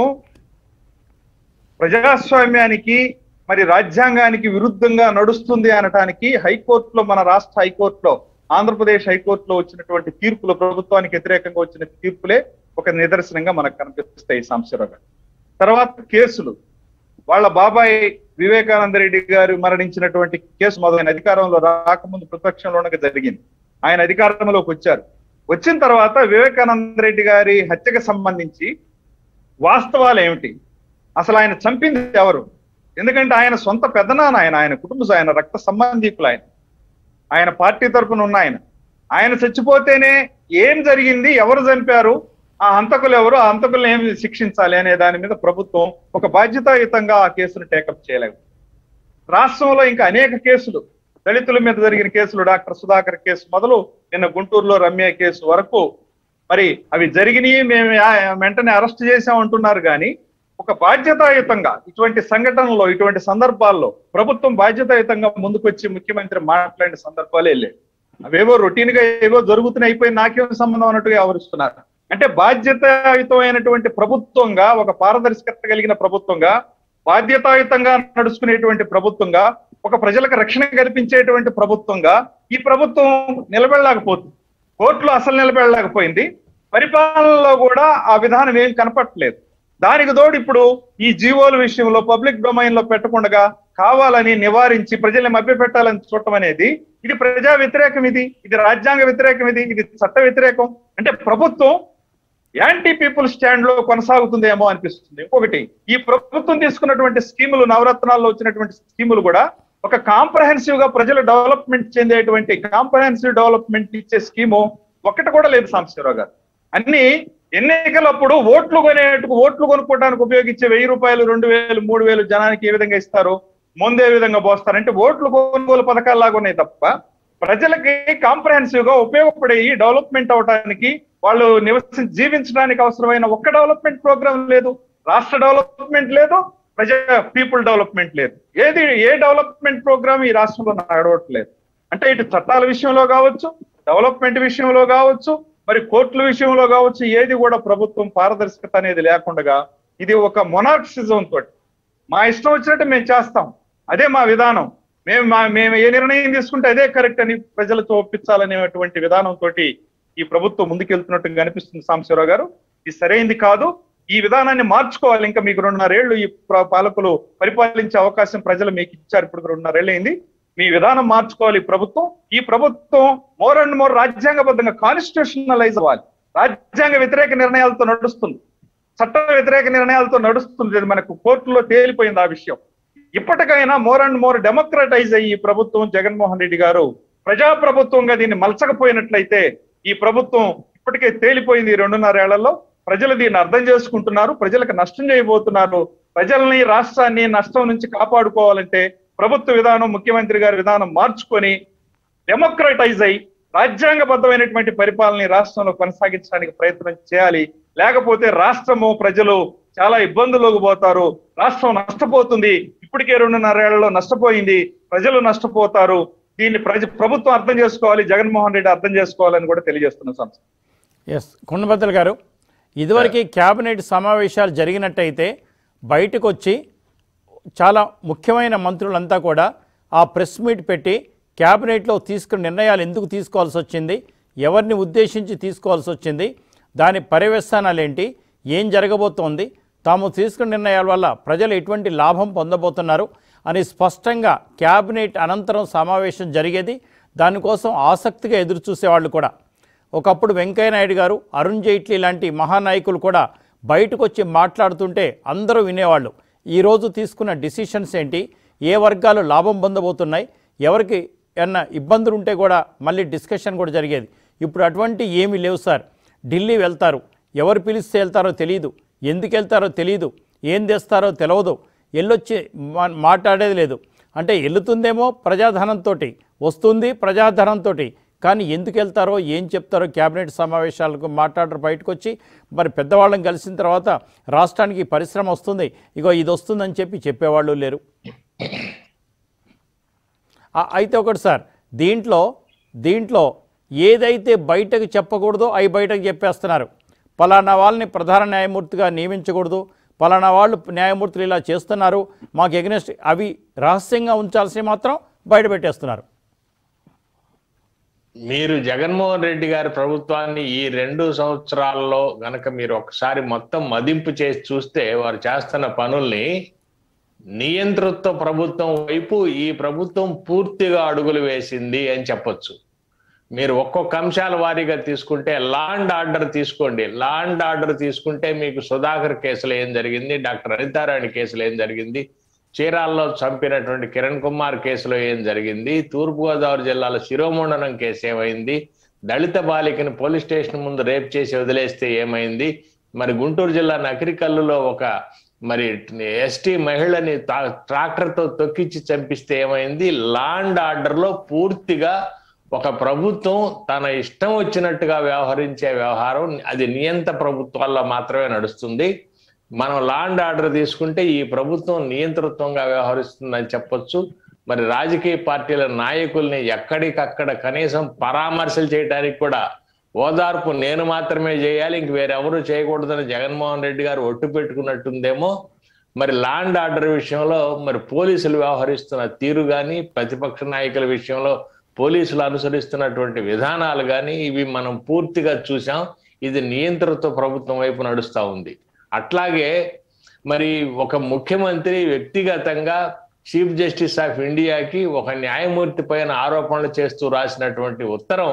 ప్రజాస్వామ్యానికి మరి రాజ్యాంగానికి విరుద్ధంగా నడుస్తుంది అనటానికి హైకోర్టులో మన రాష్ట్ర హైకోర్టులో ఆంధ్రప్రదేశ్ హైకోర్టులో వచ్చినటువంటి తీర్పులు ప్రభుత్వానికి వ్యతిరేకంగా వచ్చిన తీర్పులే ఒక నిదర్శనంగా మనకు కనిపిస్తాయి సాంబశివరావు గారు తర్వాత కేసులు వాళ్ళ బాబాయ్ వివేకానంద రెడ్డి గారు మరణించినటువంటి కేసు మొదలైన అధికారంలో రాకముందు ప్రతిపక్షంలో ఉండగా జరిగింది ఆయన అధికారంలోకి వచ్చారు వచ్చిన తర్వాత వివేకానంద రెడ్డి గారి హత్యకు సంబంధించి వాస్తవాలు ఏమిటి అసలు ఆయన చంపింది ఎవరు ఎందుకంటే ఆయన సొంత పెద్దనాన్న ఆయన ఆయన కుటుంబ స- ఆయన రక్త సంబంధికులు ఆయన ఆయన పార్టీ తరపున ఉన్న ఆయన ఆయన చచ్చిపోతేనే ఏం జరిగింది ఎవరు చంపారు ఆ హంతకులు ఎవరు ఆ హంతకులను ఏమి శిక్షించాలి అనే దాని మీద ప్రభుత్వం ఒక బాధ్యతాయుతంగా ఆ కేసును టేకప్ చేయలేదు రాష్ట్రంలో ఇంకా అనేక కేసులు దళితుల మీద జరిగిన కేసులు డాక్టర్ సుధాకర్ కేసు మొదలు నిన్న గుంటూరులో రమ్య కేసు వరకు మరి అవి జరిగినాయి మేము యా- వెంటనే అరెస్ట్ చేశామంటున్నారు కానీ ఒక బాధ్యతాయుతంగా ఇటువంటి సంఘటనలో ఇటువంటి సందర్భాల్లో ప్రభుత్వం బాధ్యతాయుతంగా ముందుకొచ్చి ముఖ్యమంత్రి మాట్లాడిన సందర్భాలే లేవు అవేవో రొటీన్ గా ఏవో జరుగుతున్నాయి అయిపోయి నాకేం సంబంధం అన్నట్టుగా వ్యవహరిస్తున్నారు అంటే బాధ్యతాయుతమైనటువంటి ప్రభుత్వంగా ఒక పారదర్శకత కలిగిన ప్రభుత్వంగా బాధ్యతాయుతంగా నడుచుకునేటువంటి ప్రభుత్వంగా ఒక ప్రజలకు రక్షణ కల్పించేటువంటి ప్రభుత్వంగా ఈ ప్రభుత్వం నిలబడలేకపోతుంది కోర్టులో అసలు నిలబడలేకపోయింది పరిపాలనలో కూడా ఆ విధానం ఏం కనపట్లేదు దానికి తోడు ఇప్పుడు ఈ జీవోల విషయంలో పబ్లిక్ డొమైన్ లో పెట్టకుండా కావాలని నివారించి ప్రజల్ని మభ్యపెట్టాలని చూడటం అనేది ఇది ప్రజా వ్యతిరేకం ఇది ఇది రాజ్యాంగ వ్యతిరేకం ఇది ఇది చట్ట వ్యతిరేకం అంటే ప్రభుత్వం యాంటీ పీపుల్ స్టాండ్ లో కొనసాగుతుందేమో అనిపిస్తుంది ఇంకొకటి ఈ ప్రభుత్వం తీసుకున్నటువంటి స్కీములు నవరత్నాల్లో వచ్చినటువంటి స్కీములు కూడా ఒక కాంప్రహెన్సివ్ గా ప్రజలు డెవలప్మెంట్ చెందేటువంటి కాంప్రహెన్సివ్ డెవలప్మెంట్ ఇచ్చే స్కీము ఒకటి కూడా లేదు సాంబశివరావు గారు అన్ని ఎన్నికలప్పుడు ఓట్లు కొనేట్టుకు ఓట్లు కొనుక్కోవడానికి ఉపయోగించే వెయ్యి రూపాయలు రెండు వేలు మూడు వేలు జనానికి ఏ విధంగా ఇస్తారు ముందే విధంగా పోస్తారంటే ఓట్లు కొనుగోలు పథకాల్లాగా ఉన్నాయి తప్ప ప్రజలకి కాంప్రహెన్సివ్ గా ఉపయోగపడే డెవలప్మెంట్ అవడానికి వాళ్ళు నివసి జీవించడానికి అవసరమైన ఒక్క డెవలప్మెంట్ ప్రోగ్రామ్ లేదు రాష్ట్ర డెవలప్మెంట్ లేదు ప్రజా పీపుల్ డెవలప్మెంట్ లేదు ఏది ఏ డెవలప్మెంట్ ప్రోగ్రామ్ ఈ రాష్ట్రంలో నడవట్లేదు అంటే ఇటు చట్టాల విషయంలో కావచ్చు డెవలప్మెంట్ విషయంలో కావచ్చు మరి కోర్టుల విషయంలో కావచ్చు ఏది కూడా ప్రభుత్వం పారదర్శకత అనేది లేకుండా ఇది ఒక మొనార్క్సిజం తోటి మా ఇష్టం వచ్చినట్టు మేము చేస్తాం అదే మా విధానం మేము మా- మేము ఏ నిర్ణయం తీసుకుంటే అదే కరెక్ట్ అని ప్రజలతో ఒప్పించాలనేటువంటి విధానం తోటి ఈ ప్రభుత్వం ముందుకెళ్తున్నట్టు కనిపిస్తుంది సాంబశివరావు గారు ఇది సరైంది కాదు ఈ విధానాన్ని మార్చుకోవాలి ఇంకా మీకు రెండున్నరేళ్లు ఈ ప్ర- పాలకులు పరిపాలించే అవకాశం ప్రజలు మీకు ఇచ్చారు ఇప్పుడు రెండున్నరేళ్ళు అయింది మీ విధానం మార్చుకోవాలి ఈ ప్రభుత్వం ఈ ప్రభుత్వం మోర్ అండ్ మోర్ రాజ్యాంగబద్ధంగా కాన్స్టిట్యూషనలైజ్ అవ్వాలి రాజ్యాంగ వ్యతిరేక నిర్ణయాలతో నడుస్తుంది చట్ట వ్యతిరేక నిర్ణయాలతో నడుస్తుంది ఇది మనకు కోర్టులో తేలిపోయింది ఆ విషయం ఇప్పటికైనా మోర్ అండ్ మోర్ డెమోక్రటైజ్ అయ్యి ఈ ప్రభుత్వం జగన్మోహన్ రెడ్డి గారు ప్రజా ప్రభుత్వంగా దీన్ని మలచకపోయినట్లయితే ఈ ప్రభుత్వం ఇప్పటికే తేలిపోయింది ఈ రెండున్నరేళ్లలో ప్రజలు దీన్ని అర్థం చేసుకుంటున్నారు ప్రజలకు నష్టం చేయబోతున్నారు ప్రజల్ని రాష్ట్రాన్ని నష్టం నుంచి కాపాడుకోవాలంటే ప్రభుత్వ విధానం ముఖ్యమంత్రి గారి విధానం మార్చుకొని డెమోక్రటైజ్ అయి రాజ్యాంగబద్ధమైనటువంటి పరిపాలన ఈ రాష్ట్రంలో కొనసాగించడానికి ప్రయత్నం చేయాలి లేకపోతే రాష్ట్రము ప్రజలు చాలా ఇబ్బందుల్లోకి పోతారు రాష్ట్రం నష్టపోతుంది ఇప్పటికే రెండున్నరేళ్లలో నష్టపోయింది ప్రజలు నష్టపోతారు దీన్ని ప్రజ ప్రభుత్వం అర్థం చేసుకోవాలి జగన్మోహన్ రెడ్డి అర్థం చేసుకోవాలని కూడా తెలియజేస్తున్న సంస్థ ఎస్ కొండబద్దల్ గారు ఇదివరకు క్యాబినెట్ సమావేశాలు జరిగినట్టయితే బయటకు వచ్చి చాలా ముఖ్యమైన మంత్రులంతా కూడా ఆ ప్రెస్ మీట్ పెట్టి క్యాబినెట్లో తీసుకున్న నిర్ణయాలు ఎందుకు తీసుకోవాల్సి వచ్చింది ఎవరిని ఉద్దేశించి తీసుకోవాల్సి వచ్చింది దాని పర్యవసానాలు ఏంటి ఏం జరగబోతోంది తాము తీసుకున్న నిర్ణయాల వల్ల ప్రజలు ఎటువంటి లాభం పొందబోతున్నారు అని స్పష్టంగా క్యాబినెట్ అనంతరం సమావేశం జరిగేది దానికోసం ఆసక్తిగా ఎదురు చూసేవాళ్ళు కూడా ఒకప్పుడు వెంకయ్యనాయుడు గారు అరుణ్ జైట్లీ లాంటి మహానాయకులు కూడా బయటకు వచ్చి మాట్లాడుతుంటే అందరూ వినేవాళ్ళు ఈరోజు తీసుకున్న డిసిషన్స్ ఏంటి ఏ వర్గాలు లాభం పొందబోతున్నాయి ఎవరికి ఏమన్నా ఇబ్బందులు ఉంటే కూడా మళ్ళీ డిస్కషన్ కూడా జరిగేది ఇప్పుడు అటువంటి ఏమీ లేవు సార్ ఢిల్లీ వెళ్తారు ఎవరు పిలిస్తే వెళ్తారో తెలియదు ఎందుకు వెళ్తారో తెలియదు ఏం తెస్తారో తెలియదు ఎల్లొచ్చి మా- మాట్లాడేది లేదు అంటే వెళుతుందేమో ప్రజాధనంతో వస్తుంది ప్రజాధనంతో కానీ ఎందుకు వెళ్తారో ఏం చెప్తారో క్యాబినెట్ సమావేశాలకు మాట్లాడరు బయటకు వచ్చి మరి పెద్దవాళ్ళని కలిసిన తర్వాత రాష్ట్రానికి పరిశ్రమ వస్తుంది ఇగో ఇది వస్తుందని చెప్పి చెప్పేవాళ్ళు లేరు ఆ- అయితే ఒకటి సార్ దీంట్లో దీంట్లో ఏదైతే బయటకు చెప్పకూడదో అవి బయటకు చెప్పేస్తున్నారు పలానా వాళ్ళని ప్రధాన న్యాయమూర్తిగా నియమించకూడదు పలానా వాళ్ళు న్యాయమూర్తులు ఇలా చేస్తున్నారు మాకు ఎగ్నెస్ట్ అవి రహస్యంగా ఉంచాల్సి మాత్రం బయట పెట్టేస్తున్నారు మీరు జగన్మోహన్ రెడ్డి గారి ప్రభుత్వాన్ని ఈ రెండు సంవత్సరాల్లో గనక మీరు ఒకసారి మొత్తం మదింపు చేసి చూస్తే వారు చేస్తున్న పనుల్ని నియంతృత్వ ప్రభుత్వం వైపు ఈ ప్రభుత్వం పూర్తిగా అడుగులు వేసింది అని చెప్పొచ్చు మీరు ఒక్కొక్క అంశాల వారీగా తీసుకుంటే లాండ్ ఆర్డర్ తీసుకోండి లాండ్ ఆర్డర్ తీసుకుంటే మీకు సుధాకర్ కేసులో ఏం జరిగింది డాక్టర్ అనితారాణి కేసులో ఏం జరిగింది చీరాల్లో చంపినటువంటి కిరణ్ కుమార్ కేసులో ఏం జరిగింది తూర్పుగోదావరి జిల్లాలో శిరోముండనం కేసు ఏమైంది దళిత బాలికని పోలీస్ స్టేషన్ ముందు రేప్ చేసి వదిలేస్తే ఏమైంది మరి గుంటూరు జిల్లా నకిరికల్లులో ఒక మరి ఎస్టీ మహిళని తా- ట్రాక్టర్ తో తొక్కిచ్చి చంపిస్తే ఏమైంది లాండ్ ఆర్డర్ లో పూర్తిగా ఒక ప్రభుత్వం తన ఇష్టం వచ్చినట్టుగా వ్యవహరించే వ్యవహారం అది నియంత ప్రభుత్వాల్లో మాత్రమే నడుస్తుంది మనం లాండ్ ఆర్డర్ తీసుకుంటే ఈ ప్రభుత్వం నియంతృత్వంగా వ్యవహరిస్తుందని చెప్పొచ్చు మరి రాజకీయ పార్టీల నాయకుల్ని ఎక్కడికక్కడ కనీసం పరామర్శలు చేయడానికి కూడా ఓదార్పు నేను మాత్రమే చేయాలి ఇంక వేరెవరూ చేయకూడదని జగన్మోహన్ రెడ్డి గారు ఒట్టు పెట్టుకున్నట్టుందేమో మరి ల్యాండ్ ఆర్డర్ విషయంలో మరి పోలీసులు వ్యవహరిస్తున్న తీరు కానీ ప్రతిపక్ష నాయకుల విషయంలో పోలీసులు అనుసరిస్తున్నటువంటి విధానాలు కానీ ఇవి మనం పూర్తిగా చూసాం ఇది నియంత్రణతో ప్రభుత్వం వైపు నడుస్తూ ఉంది అట్లాగే మరి ఒక ముఖ్యమంత్రి వ్యక్తిగతంగా చీఫ్ జస్టిస్ ఆఫ్ ఇండియాకి ఒక న్యాయమూర్తి పైన ఆరోపణలు చేస్తూ రాసినటువంటి ఉత్తరం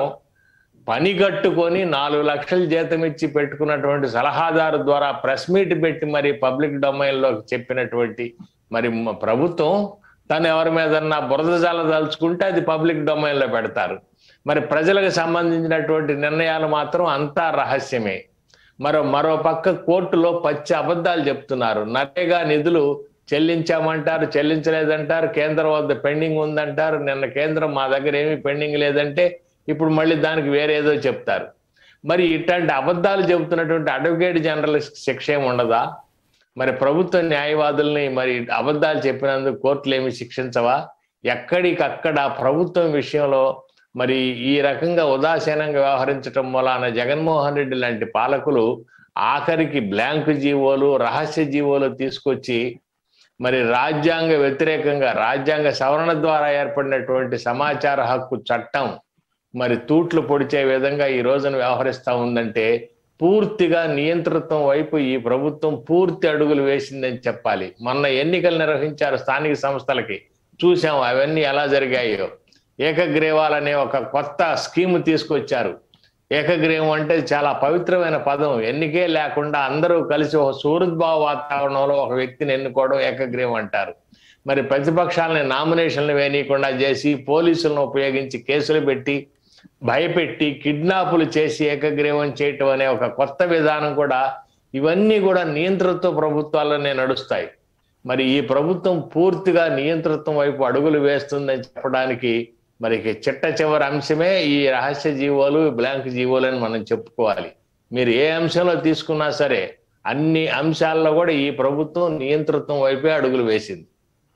పని కట్టుకొని నాలుగు లక్షల జీతం ఇచ్చి పెట్టుకున్నటువంటి సలహాదారు ద్వారా ప్రెస్ మీట్ పెట్టి మరి పబ్లిక్ డొమైన్ లో చెప్పినటువంటి మరి మ- ప్రభుత్వం తను ఎవరి మీదన్నా బురద జాల దలుచుకుంటే అది పబ్లిక్ డొమైన్ లో పెడతారు మరి ప్రజలకు సంబంధించినటువంటి నిర్ణయాలు మాత్రం అంతా రహస్యమే మరో మరో పక్క కోర్టులో పచ్చి అబద్ధాలు చెప్తున్నారు నరేగా నిధులు చెల్లించామంటారు చెల్లించలేదంటారు కేంద్రం వద్ద పెండింగ్ ఉందంటారు నిన్న కేంద్రం మా దగ్గర ఏమీ పెండింగ్ లేదంటే ఇప్పుడు మళ్ళీ దానికి వేరేదో చెప్తారు మరి ఇట్లాంటి అబద్ధాలు చెబుతున్నటువంటి అడ్వకేట్ జనరల్ శిక్ష ఏమి ఉండదా మరి ప్రభుత్వ న్యాయవాదుల్ని మరి అబద్ధాలు చెప్పినందుకు కోర్టులు ఏమి శిక్షించవా ఎక్కడికక్కడ ప్రభుత్వం విషయంలో మరి ఈ రకంగా ఉదాసీనంగా వ్యవహరించటం వలన జగన్మోహన్ రెడ్డి లాంటి పాలకులు ఆఖరికి బ్లాంక్ జీవోలు రహస్య జీవోలు తీసుకొచ్చి మరి రాజ్యాంగ వ్యతిరేకంగా రాజ్యాంగ సవరణ ద్వారా ఏర్పడినటువంటి సమాచార హక్కు చట్టం మరి తూట్లు పొడిచే విధంగా ఈ రోజున వ్యవహరిస్తా ఉందంటే పూర్తిగా నియంతృత్వం వైపు ఈ ప్రభుత్వం పూర్తి అడుగులు వేసిందని చెప్పాలి మొన్న ఎన్నికలు నిర్వహించారు స్థానిక సంస్థలకి చూసాం అవన్నీ ఎలా జరిగాయో ఏకగ్రీవాలనే ఒక కొత్త స్కీమ్ తీసుకొచ్చారు ఏకగ్రీవం అంటే చాలా పవిత్రమైన పదం ఎన్నికే లేకుండా అందరూ కలిసి ఒక సుహృద్భావ వాతావరణంలో ఒక వ్యక్తిని ఎన్నుకోవడం ఏకగ్రీవం అంటారు మరి ప్రతిపక్షాలని నామినేషన్లు వేయనీయకుండా చేసి పోలీసులను ఉపయోగించి కేసులు పెట్టి భయపెట్టి కిడ్నాపులు చేసి ఏకగ్రీవం చేయటం అనే ఒక కొత్త విధానం కూడా ఇవన్నీ కూడా నియంత్రణతో ప్రభుత్వాలనే నడుస్తాయి మరి ఈ ప్రభుత్వం పూర్తిగా నియంత్రణత్వం వైపు అడుగులు వేస్తుందని చెప్పడానికి మరి చిట్ట చివరి అంశమే ఈ రహస్య జీవోలు బ్లాంక్ జీవోలు అని మనం చెప్పుకోవాలి మీరు ఏ అంశంలో తీసుకున్నా సరే అన్ని అంశాల్లో కూడా ఈ ప్రభుత్వం నియంత్రణత్వం వైపే అడుగులు వేసింది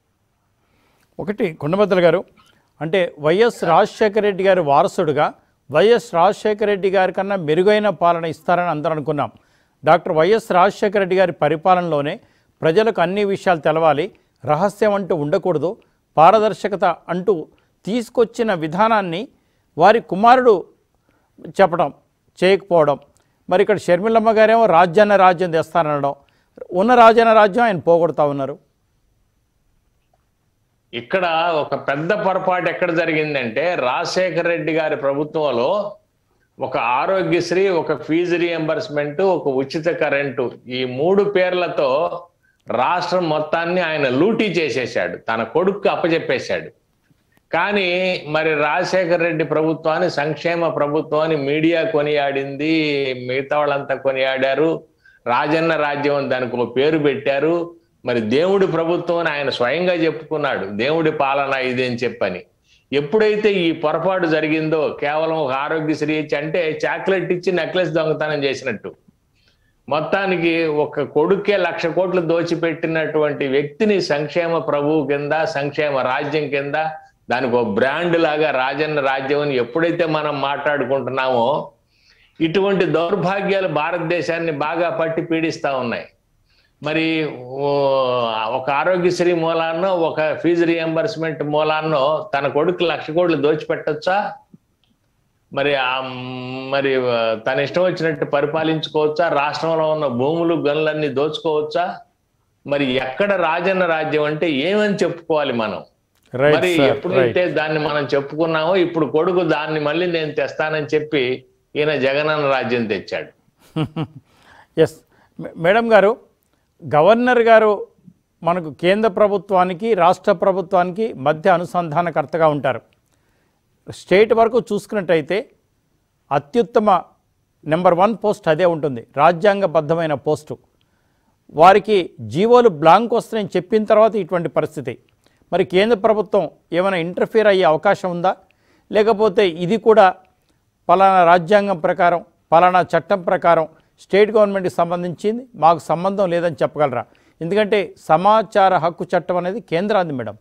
ఒకటి కొండబద్దల గారు అంటే వైఎస్ రాజశేఖర రెడ్డి గారి వారసుడుగా వైఎస్ రాజశేఖర రెడ్డి గారి కన్నా మెరుగైన పాలన ఇస్తారని అందరూ అనుకున్నాం డాక్టర్ వైఎస్ రాజశేఖర రెడ్డి గారి పరిపాలనలోనే ప్రజలకు అన్ని విషయాలు తెలవాలి రహస్యం అంటూ ఉండకూడదు పారదర్శకత అంటూ తీసుకొచ్చిన విధానాన్ని వారి కుమారుడు చెప్పడం చేయకపోవడం మరి ఇక్కడ షర్మిలమ్మ గారేమో రాజ్యాన్ని రాజ్యం తెస్తానడం ఉన్న రాజ్యాన్ని రాజ్యం ఆయన పోగొడతా ఉన్నారు ఇక్కడ ఒక పెద్ద పొరపాటు ఎక్కడ జరిగిందంటే రాజశేఖర రెడ్డి గారి ప్రభుత్వంలో ఒక ఆరోగ్యశ్రీ ఒక ఫీజు రియంబర్స్మెంట్ ఒక ఉచిత కరెంటు ఈ మూడు పేర్లతో రాష్ట్రం మొత్తాన్ని ఆయన లూటీ చేసేశాడు తన కొడుకు అప్పచెప్పేశాడు కానీ మరి రాజశేఖర రెడ్డి ప్రభుత్వాన్ని సంక్షేమ ప్రభుత్వాన్ని మీడియా కొనియాడింది మిగతా వాళ్ళంతా కొనియాడారు రాజన్న రాజ్యం అని దానికి ఒక పేరు పెట్టారు మరి దేవుడి ప్రభుత్వం అని ఆయన స్వయంగా చెప్పుకున్నాడు దేవుడి పాలన ఇది అని చెప్పని ఎప్పుడైతే ఈ పొరపాటు జరిగిందో కేవలం ఒక ఆరోగ్యశ్రీ ఇచ్చి అంటే చాక్లెట్ ఇచ్చి నెక్లెస్ దొంగతనం చేసినట్టు మొత్తానికి ఒక కొడుకే లక్ష కోట్లు దోచిపెట్టినటువంటి వ్యక్తిని సంక్షేమ ప్రభువు కింద సంక్షేమ రాజ్యం కింద దానికి ఒక బ్రాండ్ లాగా రాజన్న రాజ్యం అని ఎప్పుడైతే మనం మాట్లాడుకుంటున్నామో ఇటువంటి దౌర్భాగ్యాలు భారతదేశాన్ని బాగా పట్టి పీడిస్తా ఉన్నాయి మరి ఓ, ఒక ఆరోగ్యశ్రీ మూలాన్నో ఒక ఫీజు రియంబర్స్మెంట్ మూలాన్నో తన కొడుకు లక్ష కోట్లు దోచిపెట్టొచ్చా మరి ఆ మరి ఆ, తన ఇష్టం వచ్చినట్టు పరిపాలించుకోవచ్చా రాష్ట్రంలో ఉన్న భూములు గనులన్నీ దోచుకోవచ్చా మరి ఎక్కడ రాజన్న రాజ్యం అంటే ఏమని చెప్పుకోవాలి మనం రైట్ మరి సార్ రైట్ ఎప్పుడైతే దాన్ని మనం చెప్పుకున్నామో ఇప్పుడు కొడుకు దాన్ని మళ్ళీ నేను తెస్తానని చెప్పి ఈయన జగనన్న రాజ్యం తెచ్చాడు ఎస్ మేడం గారు గవర్నర్ గారు మనకు కేంద్ర ప్రభుత్వానికి రాష్ట్ర ప్రభుత్వానికి మధ్య అనుసంధానకర్తగా ఉంటారు స్టేట్ వరకు చూసుకున్నట్టయితే అత్యుత్తమ నెంబర్ వన్ పోస్ట్ అదే ఉంటుంది రాజ్యాంగబద్ధమైన పోస్టు వారికి జీవోలు బ్లాంక్ వస్తాయని చెప్పిన తర్వాత ఇటువంటి పరిస్థితి మరి కేంద్ర ప్రభుత్వం ఏమైనా ఇంటర్ఫియర్ అయ్యే అవకాశం ఉందా లేకపోతే ఇది కూడా పలానా రాజ్యాంగం ప్రకారం పలానా చట్టం ప్రకారం స్టేట్ గవర్నమెంట్కి సంబంధించింది మాకు సంబంధం లేదని చెప్పగలరా ఎందుకంటే సమాచార హక్కు చట్టం అనేది కేంద్రాంది మేడం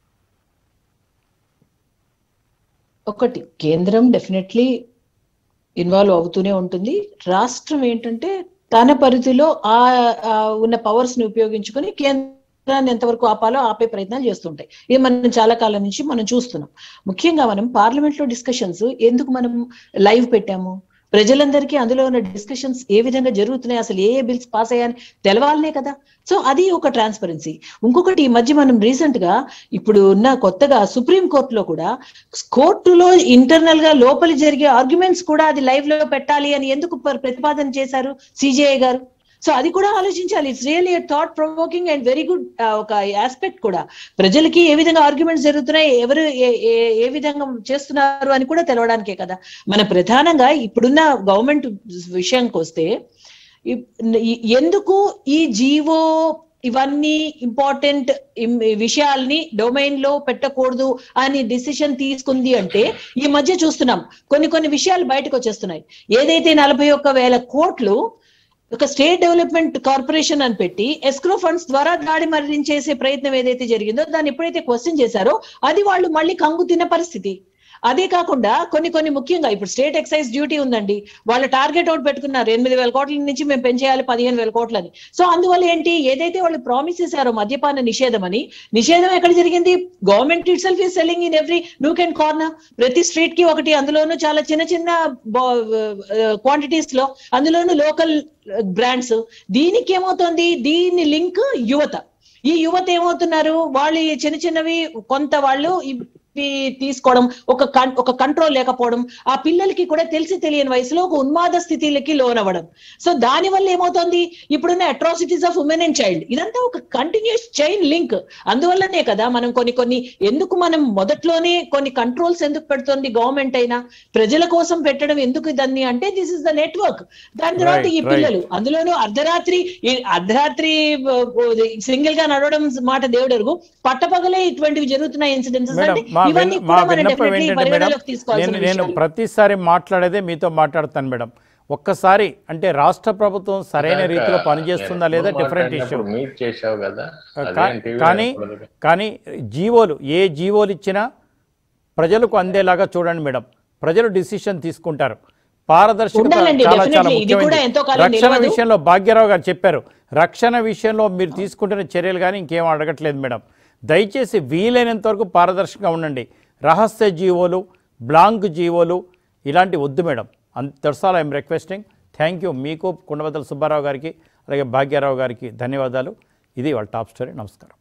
ఒకటి కేంద్రం డెఫినెట్లీ ఇన్వాల్వ్ అవుతూనే ఉంటుంది రాష్ట్రం ఏంటంటే తన పరిధిలో ఆ ఆ ఉన్న పవర్స్ ని ఉపయోగించుకొని కేంద్ర నిరంతరాన్ని ఎంతవరకు ఆపాలో ఆపే ప్రయత్నాలు చేస్తుంటాయి ఇది మనం చాలా కాలం నుంచి మనం చూస్తున్నాం ముఖ్యంగా మనం పార్లమెంట్ లో డిస్కషన్స్ ఎందుకు మనం లైవ్ పెట్టాము ప్రజలందరికీ అందులో ఉన్న డిస్కషన్స్ ఏ విధంగా జరుగుతున్నాయి అసలు ఏ ఏ బిల్స్ పాస్ అయ్యాయని తెలవాలనే కదా సో అది ఒక ట్రాన్స్పరెన్సీ ఇంకొకటి ఈ మధ్య మనం రీసెంట్ గా ఇప్పుడు ఉన్న కొత్తగా సుప్రీం కోర్టులో కూడా కోర్టులో ఇంటర్నల్ గా లోపలి జరిగే ఆర్గ్యుమెంట్స్ కూడా అది లైవ్ లో పెట్టాలి అని ఎందుకు ప్ర- ప్రతిపాదన చేశారు సిజేఐ గారు సో అది కూడా ఆలోచించాలి it's really thought provoking and very good ఒక ఆస్పెక్ట్ కూడా ప్రజలకి ఏ విధంగా ఆర్గ్యుమెంట్స్ జరుగుతున్నాయి ఎవరు ఏ- ఏ- ఏ విధంగా చేస్తున్నారు అని కూడా తెలవడానికే కదా మన ప్రధానంగా ఇప్పుడున్న గవర్నమెంట్ విషయానికి వస్తే ఇప్- ఈ- ఎందుకు ఈ జీవో ఇవన్నీ ఇంపార్టెంట్ విషయాల్ని డొమైన్ లో పెట్టకూడదు అని డిసిషన్ తీసుకుంది అంటే ఈ మధ్య చూస్తున్నాం కొన్ని కొన్ని విషయాలు బయటకు వచ్చేస్తున్నాయి ఏదైతే నలభై ఒక్క వేల కోట్లు ఒక స్టేట్ డెవలప్మెంట్ కార్పొరేషన్ అని పెట్టి ఎస్క్రో ఫండ్స్ ద్వారా దాడి మరణించేసే ప్రయత్నం ఏదైతే జరిగిందో దాన్ని ఎప్పుడైతే క్వశ్చన్ చేశారో అది వాళ్ళు మళ్ళీ కంగు తిన్న పరిస్థితి అదే కాకుండా కొన్ని కొన్ని ముఖ్యంగా ఇప్పుడు స్టేట్ ఎక్సైజ్ డ్యూటీ ఉందండి వాళ్ళ టార్గెట్ అవుట్ పెట్టుకున్నారు ఎనిమిది వేల కోట్ల నుంచి మేము పెంచేయాలి పదిహేను వేల కోట్లని సో అందువల్ల ఏంటి ఏదైతే వాళ్ళు ప్రామిస్ చేశారో మద్యపాన నిషేధం అని నిషేధం ఎక్కడ జరిగింది government itself is selling in every nook and corner ప్రతి స్ట్రీట్ కి ఒకటి అందులోనూ చాలా చిన్న చిన్న క్వాంటిటీస్ లో అందులోనూ లోకల్ బ్రాండ్స్ దీనికి ఏమవుతుంది దీని లింక్ యువత ఈ యువత ఏమవుతున్నారు వాళ్ళు ఈ చిన్న చిన్నవి కొంత వాళ్ళు ఇవి తీసుకోవడం ఒక కన్- ఒక కంట్రోల్ లేకపోవడం ఆ పిల్లలకి కూడా తెలిసి తెలియని వయసులో ఒక ఉన్మాద స్థితిలకి లోనవ్వడం సో దాని వల్ల ఏమవుతోంది ఇప్పుడున్న atrocities of women and child ఇదంతా ఒక కంటిన్యూస్ చైన్ లింక్ అందువల్లనే కదా మనం కొన్ని కొన్ని ఎందుకు మనం మొదట్లోనే కొన్ని కంట్రోల్స్ ఎందుకు పెడుతోంది గవర్నమెంట్ అయినా ప్రజల కోసం పెట్టడం ఎందుకు దాన్ని అంటే దిస్ ఇస్ ద నెట్వర్క్ దాని తర్వాత Right, ఈ right. పిల్లలు అందులోనూ అర్ధరాత్రి ఈ అర్ధరాత్రి సింగిల్ గా నడవడం మాట దేవుడెరుగు పట్టపగలే ఇటువంటివి జరుగుతున్న ఇన్సిడెంట్స్ మేడం అంటే మా ఇవన్నీ విన్న- మా కూడా మనం విన్నపం డెఫినెట్లీ ఏంటంటే మేడం పరిగణలోకి తీసుకోవాల్సిన నేను నేను విషయాలు. ప్రతిసారి మాట్లాడేదే మీతో మాట్లాడతాను మేడం ఒక్కసారి అంటే రాష్ట్ర ప్రభుత్వం సరైన రీతిలో పనిచేస్తుందా లేదా డిఫరెంట్ ఇష్యూ మీట్ చేసావు కదా కా- అదేం TV లో కానీ ఎప్పుడు- కానీ జీవోలు ఏ జీవోలు ఇచ్చినా ప్రజలకు అందేలాగా చూడండి మేడం ప్రజలు డిసిషన్ తీసుకుంటారు పారదర్శకత ఉండాలండి, చాలా చాలా definitely. ఇది కూడా ఎంతో ముఖ్యమైనది కాలం రక్షణ నిలవదు. విషయంలో భాగ్యరావు గారు చెప్పారు రక్షణ విషయంలో మీరు తీసుకుంటున్న చర్యలు కానీ ఇంకేం అడగట్లేదు మేడం దయచేసి వీలైనంత వరకు పారదర్శకంగా ఉండండి రహస్య జీవోలు బ్లాంక్ జీవోలు ఇలాంటి వద్దు మేడం అంత that's all I'm requesting thank you మీకు కుండబద్దల సుబ్బారావు గారికి అలాగే భాగ్యారావు గారికి ధన్యవాదాలు ఇది వాళ్ళ టాప్ స్టోరీ నమస్కారం